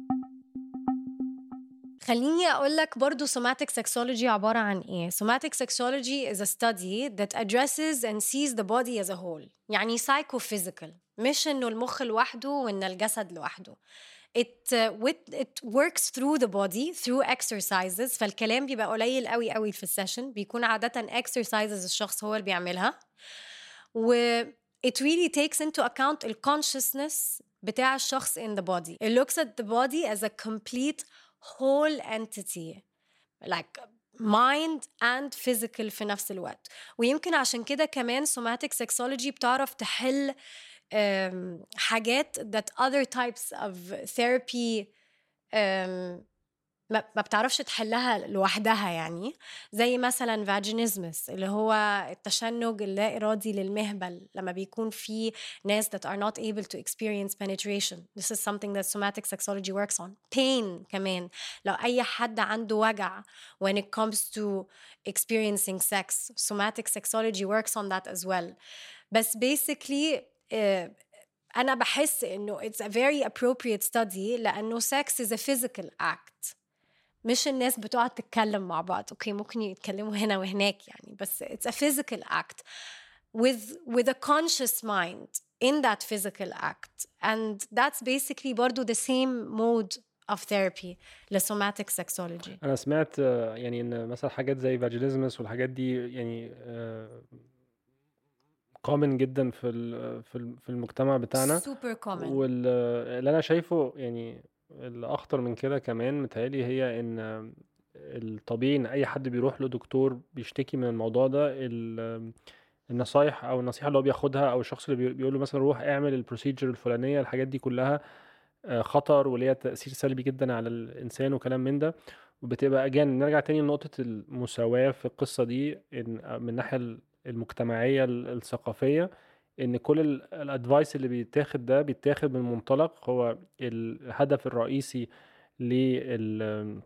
خليني اقول لك برضو somatic sexology عباره عن ايه somatic sexology is a study that addresses and sees the body as a whole يعني psychophysical مش انه المخ لوحده وان الجسد لوحده it uh, with, it works through the body through exercises فالكلام بيبقى قليل قوي قوي في السيشن بيكون عادة exercises الشخص هو اللي بيعملها و it really takes into account the consciousness بتاع الشخص in the body it looks at the body as a complete whole entity like mind and physical في نفس الوقت ويمكن عشان كده كمان somatic sexology بتعرف تحل حاجات that other types of therapy ما بتعرفش تحلها لوحدها يعني زي مثلا فاجينيزمس اللي هو التشنج اللا إرادي للمهبل لما بيكون في ناس that are not able to experience penetration this is something that somatic sexology works on pain كمان لو أي حد عنده وجع when it comes to experiencing sex somatic sexology works on that as well بس basically آه، انا بحس انه it's a very appropriate study لانه sex is a physical act مش الناس بتقعد تتكلم مع بعض اوكي ممكن يتكلموا هنا وهناك يعني بس it's a physical act with with a conscious mind in that physical act and that's basically برضو the same mode of therapy لسوماتيك sexology انا سمعت آه، يعني ان مثلا حاجات زي فاجينيزمس والحاجات دي يعني آه، كومن جدا في في في المجتمع بتاعنا سوبر كومن واللي انا شايفه يعني الاخطر من كده كمان متهيألي هي ان الطبيعي ان اي حد بيروح له دكتور بيشتكي من الموضوع ده النصايح او النصيحه اللي هو بياخدها او الشخص اللي بيقول له مثلا روح اعمل البروسيجر الفلانيه الحاجات دي كلها آه، خطر وليها تاثير سلبي جدا على الانسان وكلام من ده وبتبقى اجان نرجع تاني لنقطه المساواه في القصه دي ان من الناحيه المجتمعيه الثقافيه ان كل الادفايس اللي بيتاخد ده بيتاخد من منطلق هو الهدف الرئيسي لل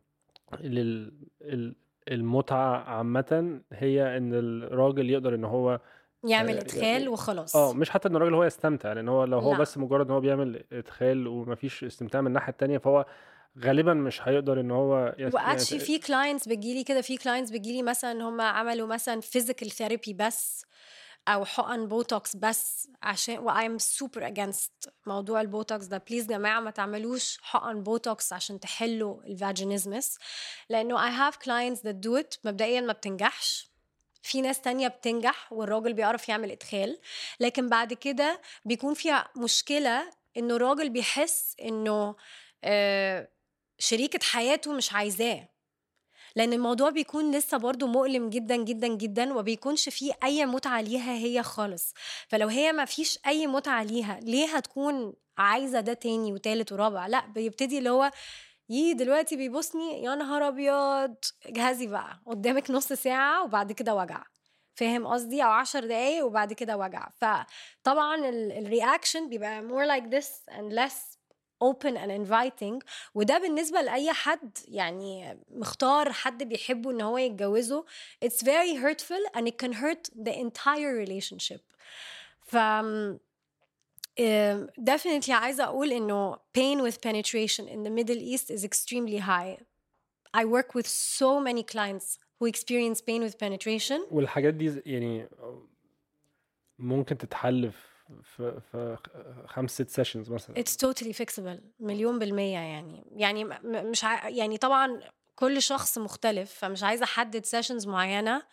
المتعه عامه هي ان الراجل يقدر ان هو يعمل آه، ادخال وخلاص اه مش حتى ان الراجل هو يستمتع لان هو لو هو لا. بس مجرد ان هو بيعمل ادخال ومفيش استمتاع من الناحيه التانية فهو غالبا مش هيقدر ان هو واكشلي في كلاينتس بتجيلي كده في كلاينتس بتجيلي مثلا ان هم عملوا مثلا فيزيكال ثيرابي بس او حقن بوتوكس بس عشان و I'm super against موضوع البوتوكس ده بليز جماعه ما تعملوش حقن بوتوكس عشان تحلوا الفاجينيزمس لانه I have clients that do it مبدئيا ما بتنجحش في ناس تانية بتنجح والراجل بيعرف يعمل ادخال لكن بعد كده بيكون فيها مشكله انه الراجل بيحس انه آه، شريكه حياته مش عايزاه لان الموضوع بيكون لسه برضو مؤلم جدا جدا جدا وبيكونش فيه اي متعه ليها هي خالص فلو هي ما فيش اي متعه ليها ليه هتكون عايزه ده تاني وتالت ورابع لا بيبتدي اللي هو يي دلوقتي بيبوسني يا نهار ابيض جهزي بقى قدامك نص ساعه وبعد كده وجع فاهم قصدي او عشر دقايق وبعد كده وجع فطبعا الرياكشن بيبقى more like this and less open and inviting وده بالنسبة لأي حد يعني مختار حد بيحبه إن هو يتجوزه it's very hurtful and it can hurt the entire relationship ف definitely عايزة أقول إنه pain with penetration in the Middle East is extremely high. I work with so many clients who experience pain with penetration. والحاجات دي يعني ممكن تتحل في في خمس ست سيشنز مثلا It's totally fixable مليون بالمية يعني يعني مش ع... يعني طبعا كل شخص مختلف فمش عايزة أحدد سيشنز معينة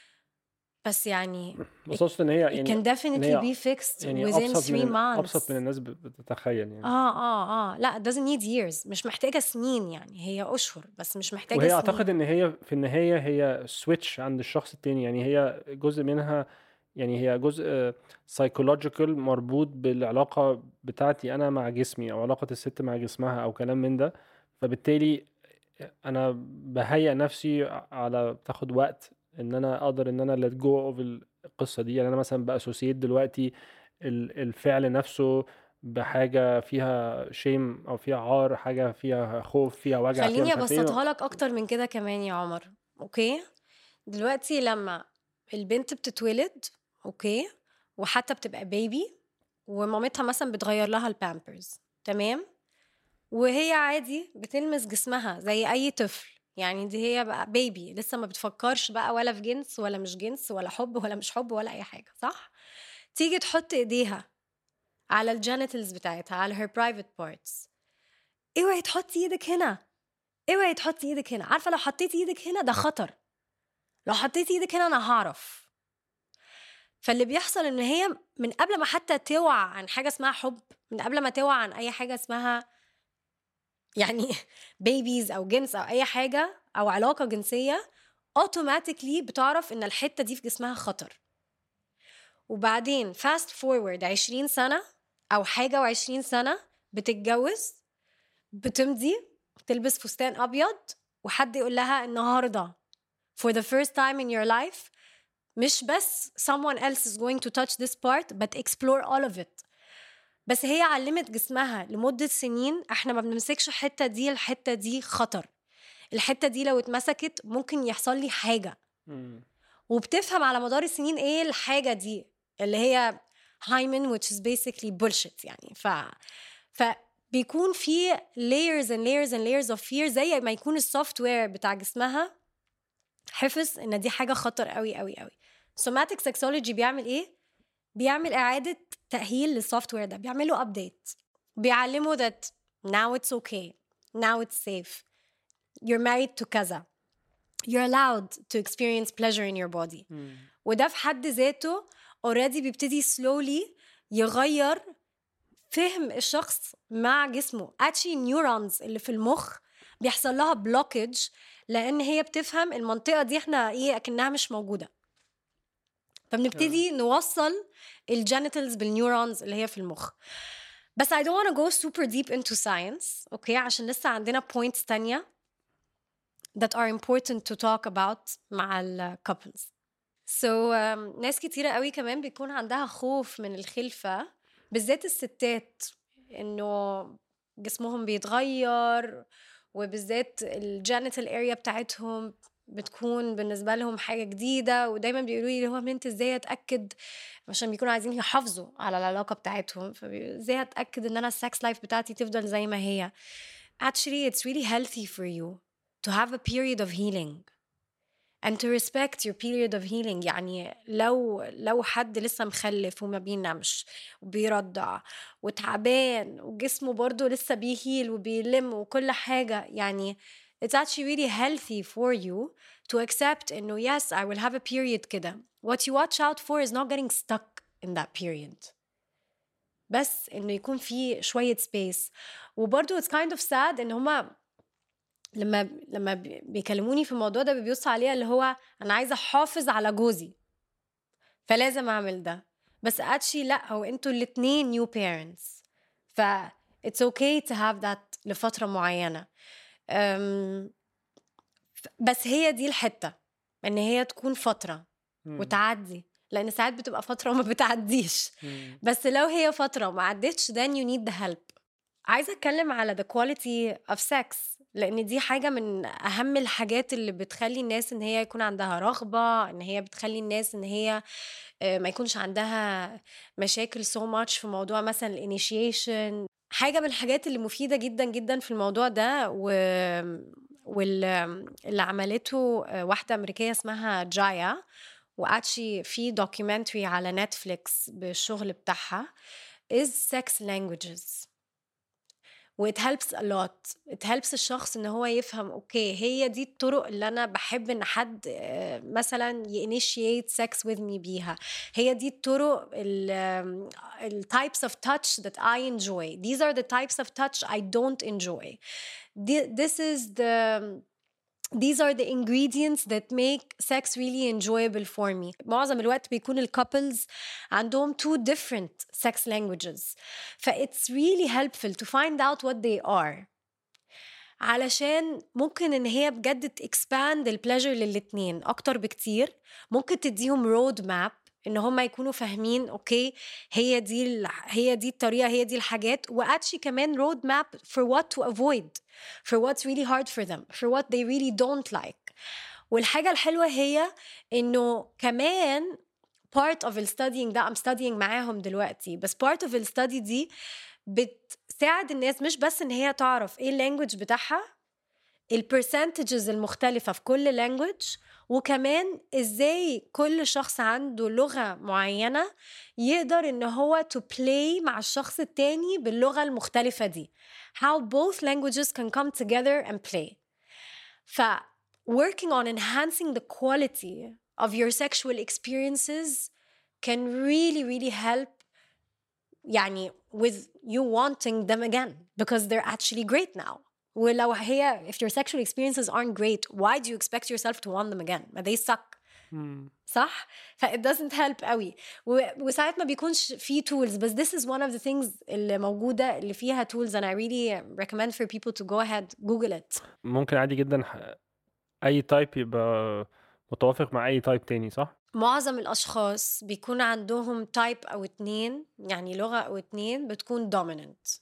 بس يعني بس اقصد ان هي يعني it can definitely be fixed يعني within three months ابسط من الناس بتتخيل يعني اه اه اه لا it doesn't need years مش محتاجه سنين يعني هي اشهر بس مش محتاجه وهي سنين اعتقد ان هي في النهايه هي سويتش عند الشخص التاني يعني هي جزء منها يعني هي جزء سايكولوجيكال مربوط بالعلاقه بتاعتي انا مع جسمي او علاقه الست مع جسمها او كلام من ده فبالتالي انا بهيئ نفسي على بتاخد وقت ان انا اقدر ان انا let go of القصه دي يعني انا مثلا باسوسيت دلوقتي الفعل نفسه بحاجه فيها شيم او فيها عار حاجه فيها خوف فيها وجع خليني إيه. ابسطها لك اكتر من كده كمان يا عمر اوكي دلوقتي لما البنت بتتولد اوكي وحتى بتبقى بيبي ومامتها مثلا بتغير لها البامبرز تمام وهي عادي بتلمس جسمها زي اي طفل يعني دي هي بقى بيبي لسه ما بتفكرش بقى ولا في جنس ولا مش جنس ولا حب ولا مش حب ولا اي حاجه صح تيجي تحط ايديها على الجينيتالز بتاعتها على هير برايفت بارتس اوعي تحطي ايدك هنا اوعي تحطي ايدك هنا عارفه لو حطيتي ايدك هنا ده خطر لو حطيتي ايدك هنا انا هعرف فاللي بيحصل ان هي من قبل ما حتى توعى عن حاجه اسمها حب من قبل ما توعى عن اي حاجه اسمها يعني بيبيز او جنس او اي حاجه او علاقه جنسيه اوتوماتيكلي بتعرف ان الحته دي في جسمها خطر وبعدين فاست فورورد 20 سنه او حاجه و20 سنه بتتجوز بتمضي تلبس فستان ابيض وحد يقول لها النهارده for the first time in your life مش بس someone else is going to touch this part but explore all of it بس هي علمت جسمها لمدة سنين احنا ما بنمسكش الحتة دي الحتة دي خطر الحتة دي لو اتمسكت ممكن يحصل لي حاجة وبتفهم على مدار السنين ايه الحاجة دي اللي هي هايمن which is basically bullshit يعني ف ف بيكون في layers and layers and layers of fear زي ما يكون السوفت وير بتاع جسمها حفظ ان دي حاجه خطر قوي قوي قوي سوماتيك سكسولوجي بيعمل ايه بيعمل اعاده تاهيل للسوفت وير ده بيعمل له ابديت بيعلمه that now it's okay now it's safe you're married to كذا you're allowed to experience pleasure in your body وده في حد ذاته already بيبتدي slowly يغير فهم الشخص مع جسمه actually neurons اللي في المخ بيحصل لها بلوكج لان هي بتفهم المنطقه دي احنا ايه اكنها مش موجوده فبنبتدي نوصل الجينيتالز بالنيورونز اللي هي في المخ بس I don't want to go super deep into science اوكي okay? عشان لسه عندنا points تانية that are important to talk about مع ال couples so um, ناس كتيرة قوي كمان بيكون عندها خوف من الخلفة بالذات الستات انه جسمهم بيتغير وبالذات الجينيتال اريا بتاعتهم بتكون بالنسبه لهم حاجه جديده ودايما بيقولوا لي هو انت ازاي اتاكد عشان بيكونوا عايزين يحافظوا على العلاقه بتاعتهم فازاي اتاكد ان انا السكس لايف بتاعتي تفضل زي ما هي actually it's really healthy for you to have a period of healing and to respect your period of healing يعني لو لو حد لسه مخلف وما بينامش وبيرضع وتعبان وجسمه برضه لسه بيهيل وبيلم وكل حاجة يعني it's actually really healthy for you to accept انه yes I will have a period كده what you watch out for is not getting stuck in that period بس انه يكون في شويه سبيس وبرضه it's kind of sad ان هما لما لما بيكلموني في الموضوع ده بيبصوا عليها اللي هو انا عايزه احافظ على جوزي فلازم اعمل ده بس اتشي لا هو انتوا الاتنين نيو بيرنتس ف it's okay to have that لفترة معينة بس هي دي الحتة ان هي تكون فترة وتعدي لان ساعات بتبقى فترة وما بتعديش بس لو هي فترة وما عدتش then you need the help عايزة اتكلم على the quality of sex لان دي حاجه من اهم الحاجات اللي بتخلي الناس ان هي يكون عندها رغبه ان هي بتخلي الناس ان هي آه، ما يكونش عندها مشاكل سو so ماتش في موضوع مثلا الانيشيشن حاجه من الحاجات اللي مفيده جدا جدا في الموضوع ده و واللي عملته آه، واحده امريكيه اسمها جايا واتشي في دوكيومنتري على نتفليكس بالشغل بتاعها is sex languages و it helps a lot it helps الشخص ان هو يفهم اوكي هي دي الطرق اللي انا بحب ان حد آه، مثلا initiate sex with me بيها هي دي الطرق ال types of touch that I enjoy these are the types of touch I don't enjoy this is the these are the ingredients that make sex really enjoyable for me معظم الوقت بيكون الكابلز عندهم two different sex languages ف it's really helpful to find out what they are علشان ممكن ان هي بجد expand البليجر للاتنين اكتر بكتير ممكن تديهم رود ماب ان هم يكونوا فاهمين اوكي هي دي هي دي الطريقه هي دي الحاجات واتشي كمان رود ماب for what to avoid for what's really hard for them for what they really don't like والحاجه الحلوه هي انه كمان part of the studying ده I'm studying معاهم دلوقتي بس part of the study دي بتساعد الناس مش بس ان هي تعرف ايه اللانجوج بتاعها البرسنتجز المختلفه في كل لانجوج وكمان ازاي كل شخص عنده لغه معينه يقدر ان هو to play مع الشخص التاني باللغه المختلفه دي how both languages can come together and play ف working on enhancing the quality of your sexual experiences can really really help يعني with you wanting them again because they're actually great now ولو هي if your sexual experiences aren't great why do you expect yourself to want them again ما they suck صح ف it doesn't help قوي وساعات ما بيكونش في tools بس this is one of the things اللي موجودة اللي فيها tools and I really recommend for people to go ahead google it ممكن عادي جدا اي تايب يبقى متوافق مع اي تايب تاني صح معظم الاشخاص بيكون عندهم تايب او اتنين يعني لغة او اتنين بتكون dominant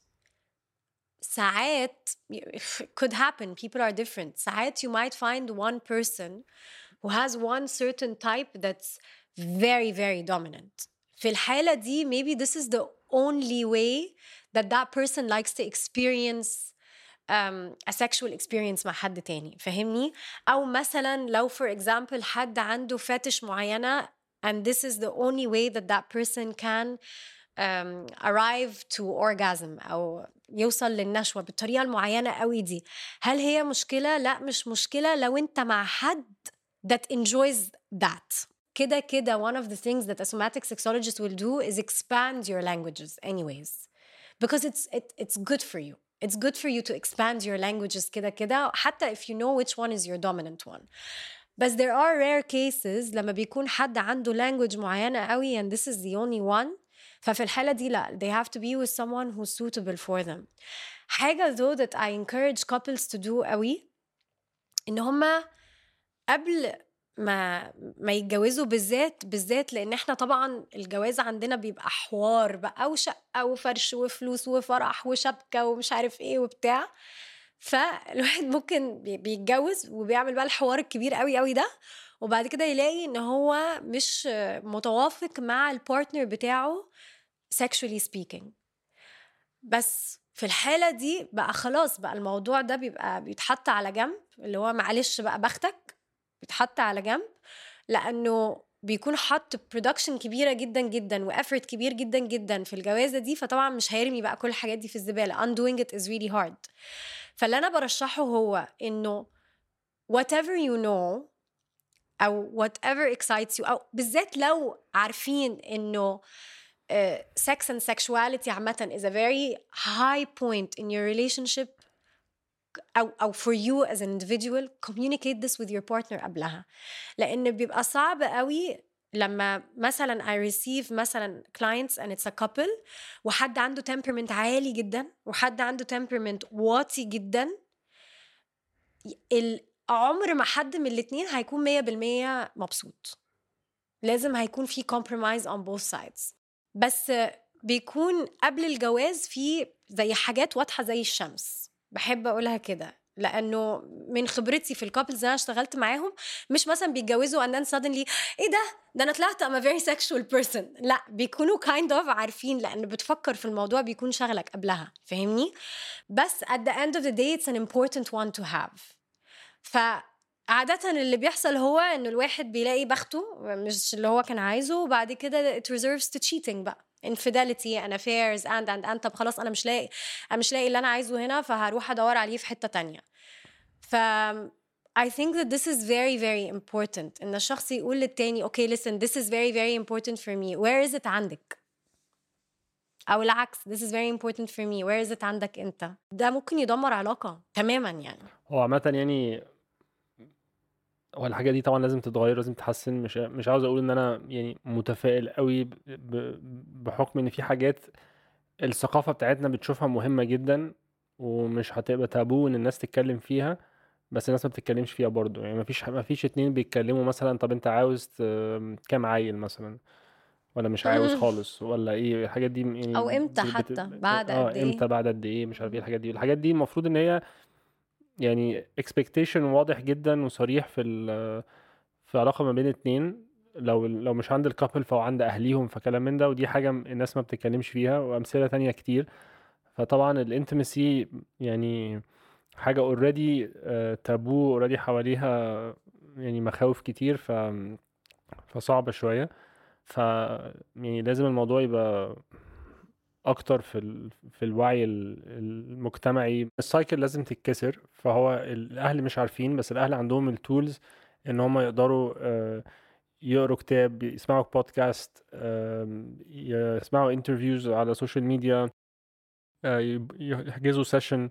ساعات could happen people are different ساعات you might find one person who has one certain type that's very very dominant في الحالة دي maybe this is the only way that that person likes to experience um, a sexual experience مع حد تاني فهمني أو مثلا لو for example حد عنده fetish معينة and this is the only way that that person can um, arrive to orgasm او يوصل للنشوه بالطريقه المعينه قوي دي هل هي مشكله لا مش مشكله لو انت مع حد that enjoys that كده كده one of the things that a somatic sexologist will do is expand your languages anyways because it's it, it's good for you it's good for you to expand your languages كده كده حتى if you know which one is your dominant one بس there are rare cases لما بيكون حد عنده language معينة قوي and this is the only one ففي الحالة دي لا they have to be with someone who's suitable for them حاجة though that I encourage couples to do قوي إن هما قبل ما ما يتجوزوا بالذات بالذات لان احنا طبعا الجواز عندنا بيبقى حوار بقى وشقه وفرش وفلوس وفرح وشبكه ومش عارف ايه وبتاع فالواحد ممكن بيتجوز وبيعمل بقى الحوار الكبير قوي قوي ده وبعد كده يلاقي ان هو مش متوافق مع البارتنر بتاعه sexually speaking بس في الحالة دي بقى خلاص بقى الموضوع ده بيبقى بيتحط على جنب اللي هو معلش بقى بختك بيتحط على جنب لأنه بيكون حط برودكشن كبيرة جدا جدا وافورت كبير جدا جدا في الجوازة دي فطبعا مش هيرمي بقى كل الحاجات دي في الزبالة undoing it is really hard فاللي انا برشحه هو انه whatever you know او whatever excites you او بالذات لو عارفين انه uh, sex and sexuality عامة is a very high point in your relationship أو أو for you as an individual communicate this with your partner قبلها لأن بيبقى صعب قوي لما مثلا I receive مثلا clients and it's a couple وحد عنده temperament عالي جدا وحد عنده temperament واطي جدا عمر ما حد من الاتنين هيكون مية بالمية مبسوط لازم هيكون في compromise on both sides بس بيكون قبل الجواز في زي حاجات واضحة زي الشمس بحب أقولها كده لانه من خبرتي في الكابلز اللي انا اشتغلت معاهم مش مثلا بيتجوزوا and then suddenly ايه ده ده انا طلعت I'm a very sexual person لا بيكونوا kind of عارفين لان بتفكر في الموضوع بيكون شغلك قبلها فاهمني بس at the end of the day it's an important one to have فعادة اللي بيحصل هو انه الواحد بيلاقي بخته مش اللي هو كان عايزه وبعد كده it reserves to cheating بقى infidelity and affairs and and and طب خلاص انا مش لاقي انا مش لاقي اللي انا عايزه هنا فهروح ادور عليه في حتة تانية ف I think that this is very very important ان الشخص يقول للتاني okay listen this is very very important for me where is it عندك او العكس this is very important for me where is it عندك انت ده ممكن يدمر علاقة تماما يعني هو عامة يعني هو الحاجة دي طبعا لازم تتغير لازم تتحسن مش مش عاوز اقول ان انا يعني متفائل قوي ب- ب- بحكم ان في حاجات الثقافة بتاعتنا بتشوفها مهمة جدا ومش هتبقى تابو ان الناس تتكلم فيها بس الناس ما بتتكلمش فيها برضو يعني ما فيش ما فيش اتنين بيتكلموا مثلا طب انت عاوز ت- كام عيل مثلا ولا مش عاوز خالص ولا ايه الحاجات دي يعني او امتى بت- بت- حتى بعد اه قد ايه امتى بعد قد ايه مش عارف ايه الحاجات دي الحاجات دي المفروض ان هي يعني expectation واضح جدا وصريح في ال- في علاقة ما بين اتنين لو لو مش عند الكابل فهو عند اهليهم فكلام من ده ودي حاجة الناس ما بتتكلمش فيها وامثلة تانية كتير فطبعا الانتمسي يعني حاجة اوريدي تابو اوريدي حواليها يعني مخاوف كتير ف فصعبة شوية ف يعني لازم الموضوع يبقى اكتر في ال... في الوعي ال- المجتمعي السايكل لازم تتكسر فهو الاهل مش عارفين بس الاهل عندهم التولز ان هم يقدروا آه، يقروا كتاب يسمعوا بودكاست آم، يسمعوا انترفيوز على السوشيال ميديا آه، يب- يحجزوا سيشن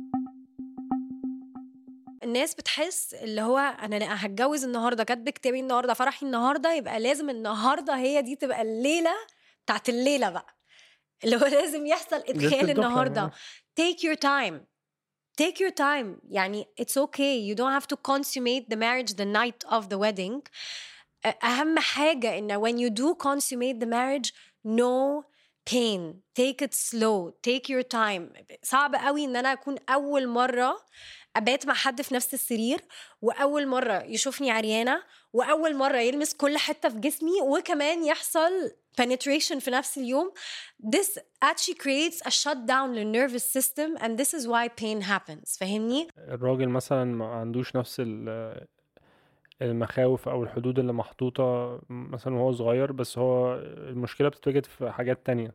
الناس بتحس اللي هو انا لا هتجوز النهارده كاتب كتابي النهارده فرحي النهارده يبقى لازم النهارده هي دي تبقى الليله بتاعت الليله بقى اللي هو لازم يحصل ادخال الدخلة، النهارده آه. take your time take your time يعني it's okay you don't have to consummate the marriage the night of the wedding أ- أهم حاجة إن when you do consummate the marriage no pain take it slow take your time صعب قوي إن أنا أكون أول مرة أبات مع حد في نفس السرير وأول مرة يشوفني عريانة وأول مرة يلمس كل حتة في جسمي وكمان يحصل penetration في نفس اليوم this actually creates a shutdown للnervous system and this is why pain happens فاهمني؟ الراجل مثلا ما عندوش نفس ال- المخاوف او الحدود اللي محطوطة مثلا وهو صغير بس هو المشكلة بتتوجد في حاجات تانية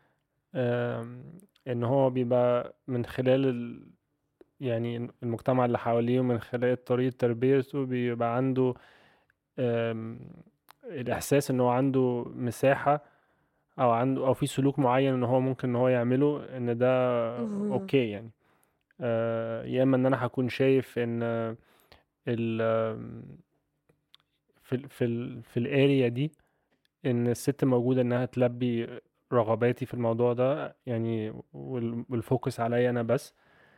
آم، ان هو بيبقى من خلال ال... يعني المجتمع اللي حواليه ومن خلال طريقة تربيته بيبقى عنده آم، الإحساس إن هو عنده مساحة أو عنده أو في سلوك معين إن هو ممكن إن هو يعمله إن ده مهم. أوكي يعني آه، يا إما إن أنا هكون شايف إن آه، ال آم، في ال في ال في الاريا دي ان الست موجوده انها تلبي رغباتي في الموضوع ده يعني وال- والفوكس عليا انا بس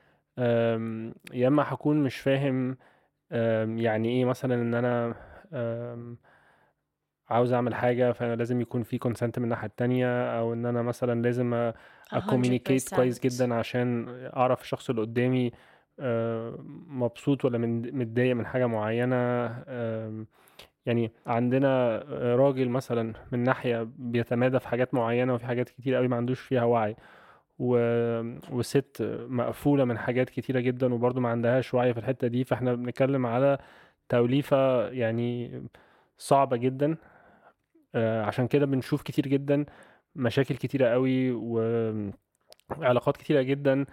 أم، يا اما هكون مش فاهم أم، يعني ايه مثلا ان انا أم، عاوز اعمل حاجه فانا لازم يكون في كونسنت من الناحيه التانية او ان انا مثلا لازم اكومينيكيت كويس 100%. جدا عشان اعرف الشخص اللي قدامي آه، مبسوط ولا من- متضايق من حاجه معينه آم، يعني عندنا راجل مثلا من ناحية بيتمادى في حاجات معينة وفي حاجات كتير قوي ما عندوش فيها وعي و... وست مقفولة من حاجات كتيرة جدا وبرضه ما عندهاش وعي في الحتة دي فاحنا بنتكلم على توليفة يعني صعبة جدا آه، عشان كده بنشوف كتير جدا مشاكل كتيرة قوي وعلاقات كتيرة جدا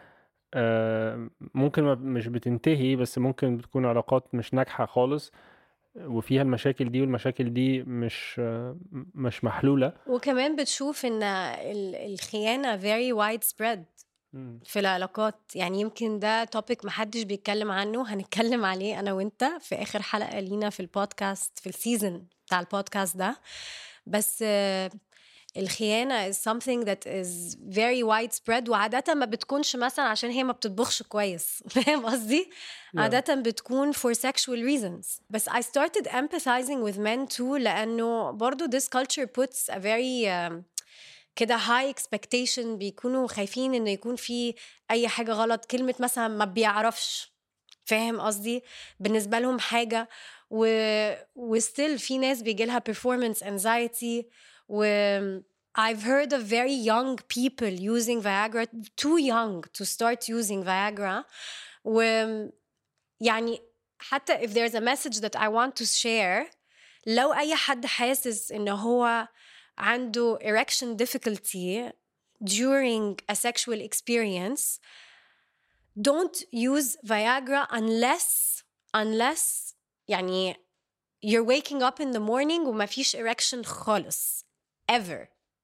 آه، ممكن ما مش بتنتهي بس ممكن بتكون علاقات مش ناجحة خالص وفيها المشاكل دي والمشاكل دي مش آه، مش محلولة وكمان بتشوف ان ال- الخيانة very widespread في العلاقات يعني يمكن ده توبيك محدش بيتكلم عنه هنتكلم عليه انا وانت في اخر حلقة لينا في البودكاست في السيزون بتاع البودكاست ده بس آه، الخيانة is something that is very widespread وعادة ما بتكونش مثلا عشان هي ما بتطبخش كويس فاهم قصدي؟ Yeah. عادة بتكون for sexual reasons بس I started empathizing with men too لأنه برضو this culture puts a very um, كده high expectation بيكونوا خايفين إنه يكون في أي حاجة غلط كلمة مثلا ما بيعرفش فاهم قصدي بالنسبة لهم حاجة و وستيل في ناس بيجي لها performance anxiety و I've heard of very young people using Viagra too young to start using Viagra و يعني حتى if there's a message that I want to share لو أي حد حاسس إنه هو عنده erection difficulty during a sexual experience don't use Viagra unless unless يعني you're waking up in the morning وما فيش erection خالص ever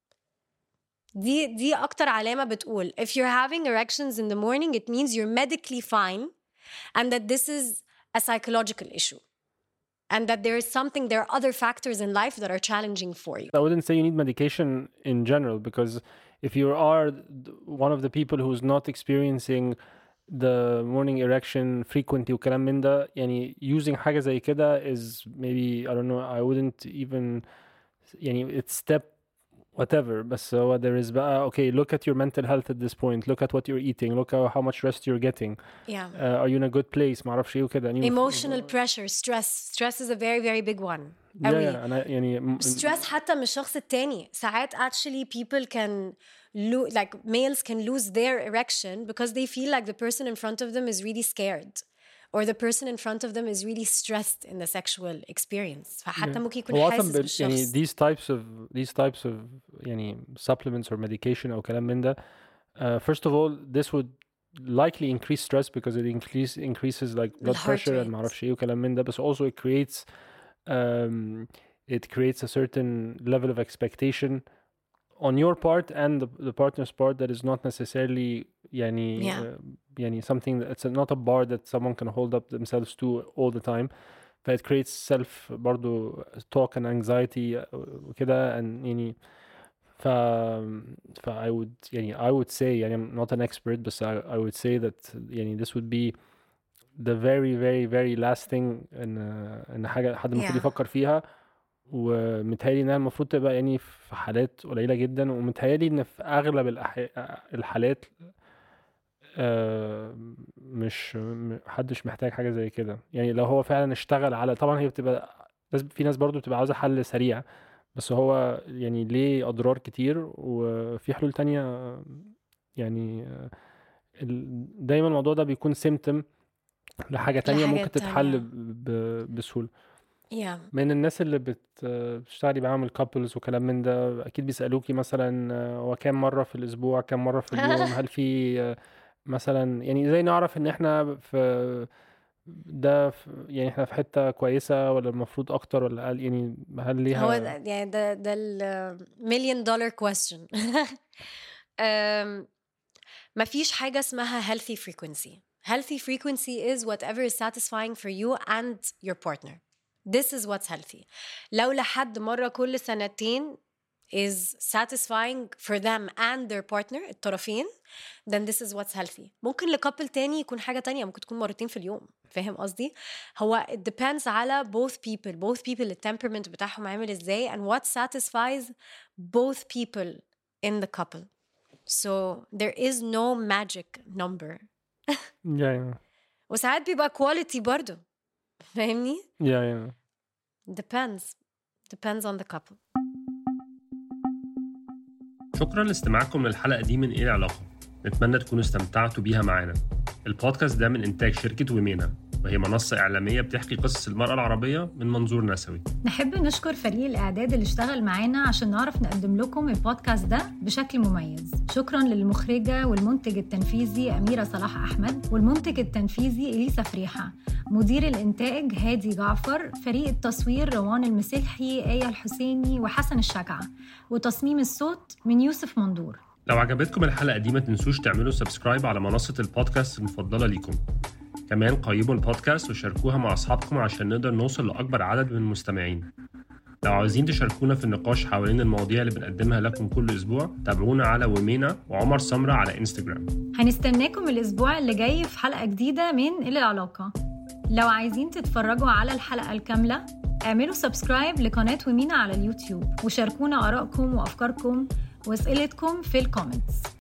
دي دي أكتر علامة بتقول if you're having erections in the morning it means you're medically fine and that this is a psychological issue and that there is something there are other factors in life that are challenging for you I wouldn't say you need medication in general because if you are th- one of the people who's not experiencing the morning erection frequently وكلام من ده يعني using حاجة زي كده is maybe I don't know I wouldn't even يعني it's step whatever بس هو there is بقى okay look at your mental health at this point look at what you're eating look at how much rest you're getting yeah uh, are you in a good place معرفش ايه وكده يعني emotional pressure stress stress is a very very big one yeah, قوي. yeah, أنا يعني م- stress حتى من الشخص التاني ساعات actually people can lo- like males can lose their erection because they feel like the person in front of them is really scared or the person in front of them is really stressed in the sexual experience فحتى ممكن يكون هو حاسس اصلا بال- يعني بالشخص these types of these types of يعني supplements or medication او كلام من ده uh, first of all this would likely increase stress because it increase increases like blood الheart pressure and rate. معرفش ايه وكلام من ده بس also it creates um, it creates a certain level of expectation on your part and the, the partner's part that is not necessarily يعني Yeah. uh, يعني something that it's not a bar that someone can hold up themselves to all the time فit creates self برضو talk and anxiety وكده and يعني ف ف I would يعني I would say يعني I'm not an expert بس I, I would say that يعني this would be the very very very last thing ان ان حاجه حد المفروض Yeah. يفكر فيها ومتهيألي انها المفروض تبقى يعني في حالات قليله جدا ومتهيألي ان في اغلب الأح... الحالات آه، مش م- محدش محتاج حاجه زي كده يعني لو هو فعلا اشتغل على طبعا هي بتبقى ناس في ناس برضو بتبقى عاوزه حل سريع بس هو يعني ليه اضرار كتير وفي حلول تانية يعني آه، ال- دايما الموضوع ده بيكون سيمتم لحاجه تانية لحاجة ممكن تتحل تانية. ب- بسهوله yeah من الناس اللي بت بتشتغلي معاهم الكابلز وكلام من ده اكيد بيسالوكي مثلا آه، هو كام مره في الاسبوع كام مره في اليوم هل في آه، مثلا يعني ازاي نعرف ان احنا في ده في يعني احنا في حته كويسه ولا المفروض اكتر ولا اقل يعني هل هو ليها ده يعني ده ده المليون دولار كويستشن ما فيش حاجة اسمها healthy frequency healthy frequency is whatever is satisfying for you and your partner this is what's healthy لو لحد مرة كل سنتين is satisfying for them and their partner الطرفين then this is what's healthy ممكن لكابل تاني يكون حاجة تانية ممكن تكون مرتين في اليوم فاهم قصدي هو it depends على both people both people التمبرمنت بتاعهم عامل ازاي and what satisfies both people in the couple so there is no magic number يعني وساعات بيبقى quality برضو فاهمني يعني depends depends on the couple شكرا لاستماعكم للحلقة دي من إيه العلاقة نتمنى تكونوا استمتعتوا بيها معانا البودكاست ده من إنتاج شركة ويمينا وهي منصة إعلامية بتحكي قصص المرأة العربية من منظور نسوي نحب نشكر فريق الإعداد اللي اشتغل معانا عشان نعرف نقدم لكم البودكاست ده بشكل مميز شكرا للمخرجة والمنتج التنفيذي أميرة صلاح أحمد والمنتج التنفيذي إليسا فريحة مدير الإنتاج هادي جعفر فريق التصوير روان المسلحي آية الحسيني وحسن الشجعة وتصميم الصوت من يوسف مندور لو عجبتكم الحلقة دي ما تنسوش تعملوا سبسكرايب على منصة البودكاست المفضلة ليكم كمان قيموا البودكاست وشاركوها مع أصحابكم عشان نقدر نوصل لأكبر عدد من المستمعين لو عاوزين تشاركونا في النقاش حوالين المواضيع اللي بنقدمها لكم كل أسبوع تابعونا على ومينا وعمر سمرة على إنستجرام هنستناكم الأسبوع اللي جاي في حلقة جديدة من إلى العلاقة لو عايزين تتفرجوا على الحلقة الكاملة اعملوا سبسكرايب لقناة ومينا على اليوتيوب وشاركونا آرائكم وأفكاركم وأسئلتكم في الكومنتس